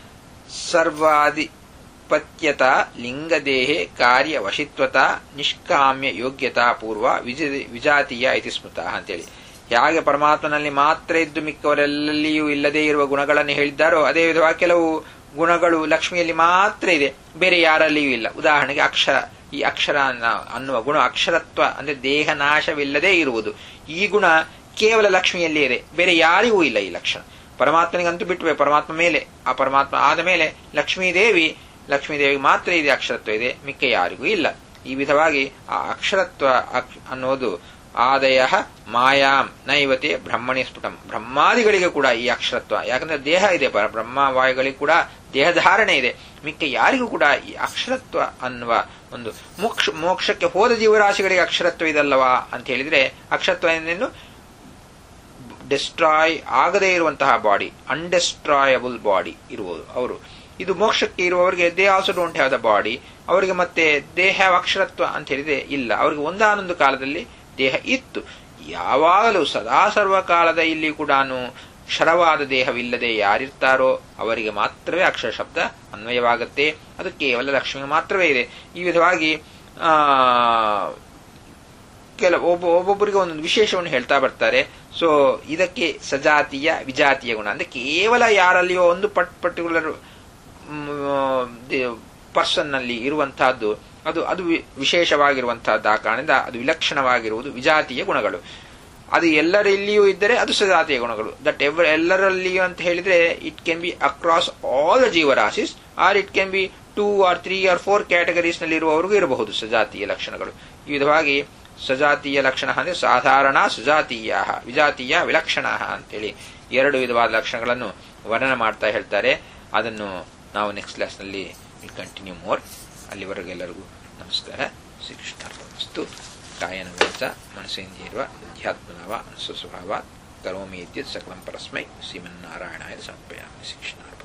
ಸರ್ವಾಧಿಪತ್ಯತ ಲಿಂಗದೇಹೆ ಕಾರ್ಯವಶಿತ್ವತ ನಿಷ್ಕಾಮ್ಯ ಯೋಗ್ಯತಾ ಪೂರ್ವ ವಿಜಾತೀಯ ಇತಿ ಸ್ಮೃತ ಅಂತೇಳಿ ಹೇಗೆ ಪರಮಾತ್ಮನಲ್ಲಿ ಮಾತ್ರ ಇದ್ದು ಮಿಕ್ಕವರೆಲ್ಲಲ್ಲಿಯೂ ಇಲ್ಲದೇ ಇರುವ ಗುಣಗಳನ್ನು ಹೇಳಿದ್ದಾರೋ ಅದೇ ವಿಧವಾಗಿ ಕೆಲವು ಗುಣಗಳು ಲಕ್ಷ್ಮಿಯಲ್ಲಿ ಮಾತ್ರ ಇದೆ ಬೇರೆ ಯಾರಲ್ಲಿಯೂ ಇಲ್ಲ ಉದಾಹರಣೆಗೆ ಅಕ್ಷರ ಈ ಅಕ್ಷರ ಅನ್ನುವ ಗುಣ ಅಕ್ಷರತ್ವ ಅಂದ್ರೆ ದೇಹ ನಾಶವಿಲ್ಲದೆ ಇರುವುದು ಈ ಗುಣ ಕೇವಲ ಲಕ್ಷ್ಮಿಯಲ್ಲೇ ಇದೆ ಬೇರೆ ಯಾರಿಗೂ ಇಲ್ಲ ಈ ಲಕ್ಷಣ ಪರಮಾತ್ಮನಿಗಂತೂ ಬಿಟ್ಟುವೆ ಪರಮಾತ್ಮ ಮೇಲೆ ಆ ಪರಮಾತ್ಮ ಆದ ಮೇಲೆ ಲಕ್ಷ್ಮೀದೇವಿ ಲಕ್ಷ್ಮೀದೇವಿಗೆ ಮಾತ್ರ ಇದೆ ಅಕ್ಷರತ್ವ ಇದೆ ಮಿಕ್ಕ ಯಾರಿಗೂ ಇಲ್ಲ ಈ ವಿಧವಾಗಿ ಆ ಅಕ್ಷರತ್ವ ಅನ್ನೋದು ಆದಯ ಮಾಯಾಂ ನೈವತೆ ಬ್ರಹ್ಮಣಿ ಸ್ಫುಟಂ ಬ್ರಹ್ಮಾದಿಗಳಿಗೆ ಕೂಡ ಈ ಅಕ್ಷರತ್ವ ಯಾಕಂದ್ರೆ ದೇಹ ಇದೆ ಬ್ರಹ್ಮ ವಾಯುಗಳಿಗೆ ಕೂಡ ದೇಹಧಾರಣೆ ಇದೆ ಮಿಕ್ಕ ಯಾರಿಗೂ ಕೂಡ ಈ ಅಕ್ಷರತ್ವ ಅನ್ನುವ ಒಂದು ಮೋಕ್ಷ ಮೋಕ್ಷಕ್ಕೆ ಹೋದ ಜೀವರಾಶಿಗಳಿಗೆ ಅಕ್ಷರತ್ವ ಇದಲ್ಲವಾ ಅಂತ ಹೇಳಿದ್ರೆ ಅಕ್ಷರತ್ವ ಎಂದೇನು ಡಿಸ್ಟ್ರಾಯ್ ಆಗದೇ ಇರುವಂತಹ ಬಾಡಿ ಅನ್ಡಿಸ್ಟ್ರಾಯಬಲ್ ಬಾಡಿ ಇರುವುದು ಅವರು ಇದು ಮೋಕ್ಷಕ್ಕೆ ಇರುವವರಿಗೆ they also don't have the body ಅವರಿಗೆ ಮತ್ತೆ ದೇ ಹ್ಯಾವ್ ಅಕ್ಷರತ್ವ ಅಂತ ಹೇಳಿದ್ರೆ ಇಲ್ಲ ಅವರಿಗೆ ಒಂದಾನೊಂದು ಕಾಲದಲ್ಲಿ ದೇಹ ಇತ್ತು ಯಾವಾಗಲೂ ಸದಾ ಸರ್ವಕಾಲದ ಇಲ್ಲಿ ಕೂಡ ಕ್ಷರವಾದ ದೇಹವಿಲ್ಲದೆ ಯಾರಿರ್ತಾರೋ ಅವರಿಗೆ ಮಾತ್ರವೇ ಅಕ್ಷರ ಶಬ್ದ ಅನ್ವಯವಾಗುತ್ತೆ ಅದು ಕೇವಲ ಲಕ್ಷ್ಮಿಗೆ ಮಾತ್ರವೇ ಇದೆ ಈ ವಿಧವಾಗಿ ಆ ಕೆಲ ಒಬ್ಬ ಒಬ್ಬೊಬ್ಬರಿಗೆ ಒಂದೊಂದು ವಿಶೇಷವನ್ನು ಹೇಳ್ತಾ ಬರ್ತಾರೆ ಸೊ ಇದಕ್ಕೆ ಸಜಾತಿಯ ವಿಜಾತಿಯ ಗುಣ ಅಂದ್ರೆ ಕೇವಲ ಯಾರಲ್ಲಿಯೋ ಒಂದು ಪಟ್ ಪರ್ಟಿಕ್ಯುಲರ್ ಪರ್ಸನ್ನಲ್ಲಿ ಇರುವಂತಹದ್ದು ಅದು ಅದು ವಿ- ವಿಶೇಷವಾಗಿರುವಂತಹದ್ದು ಆ ಕಾರಣದಿಂದ ಅದು ವಿಲಕ್ಷಣವಾಗಿರುವುದು ವಿಜಾತಿಯ ಗುಣಗಳು ಅದು ಎಲ್ಲರಲ್ಲಿಯೂ ಇದ್ದರೆ ಅದು ಸಜಾತಿಯ ಗುಣಗಳು ದಟ್ ಎವರ್ ಎಲ್ಲರಲ್ಲಿಯೂ ಅಂತ ಹೇಳಿದ್ರೆ it can be across all the ಜೀವರಾಶಿಸ್ or it can be two or three or four categories ನಲ್ಲಿ ಇರುವವರೆಗೂ ಇರಬಹುದು ಸಜಾತಿಯ ಲಕ್ಷಣಗಳು ಈ ವಿಧವಾಗಿ ಸಜಾತೀಯ ಲಕ್ಷಣ ಅಂದ್ರೆ ಸಾಧಾರಣ ಸುಜಾತೀಯ ವಿಜಾತೀಯ ವಿಲಕ್ಷಣ ಅಂತೇಳಿ ಎರಡು ವಿಧವಾದ ಲಕ್ಷಣಗಳನ್ನು ವರ್ಣನೆ ಮಾಡ್ತಾ ಹೇಳ್ತಾರೆ ಅದನ್ನು ನಾವು ನೆಕ್ಸ್ಟ್ ಕ್ಲಾಸ್ನಲ್ಲಿ ಕಂಟಿನ್ಯೂ ಮೋರ್ ಅಲ್ಲಿವರೆಗೂ ಎಲ್ಲರಿಗೂ ನಮಸ್ಕಾರ ಶ್ರೀಕೃಷ್ಣಾರ್ಪಣಸ್ತು ಕಾಯನ ವಾಚ ಮನಸ್ಸೇಂದ್ರಿಯ ಅಧ್ಯಾತ್ಮನವ ಸ್ವಸ್ವಭಾವ ಕರೋಮಿ ಇತ್ಯುತ್ ಸಕಲಂ ಪರಸ್ಮೈ ಶ್ರೀಮನ್ನಾರಾಯಣಾಯ ಸಮರ್ಪಯಾಮಿ ಶ್ರೀಕೃಷ್ಣ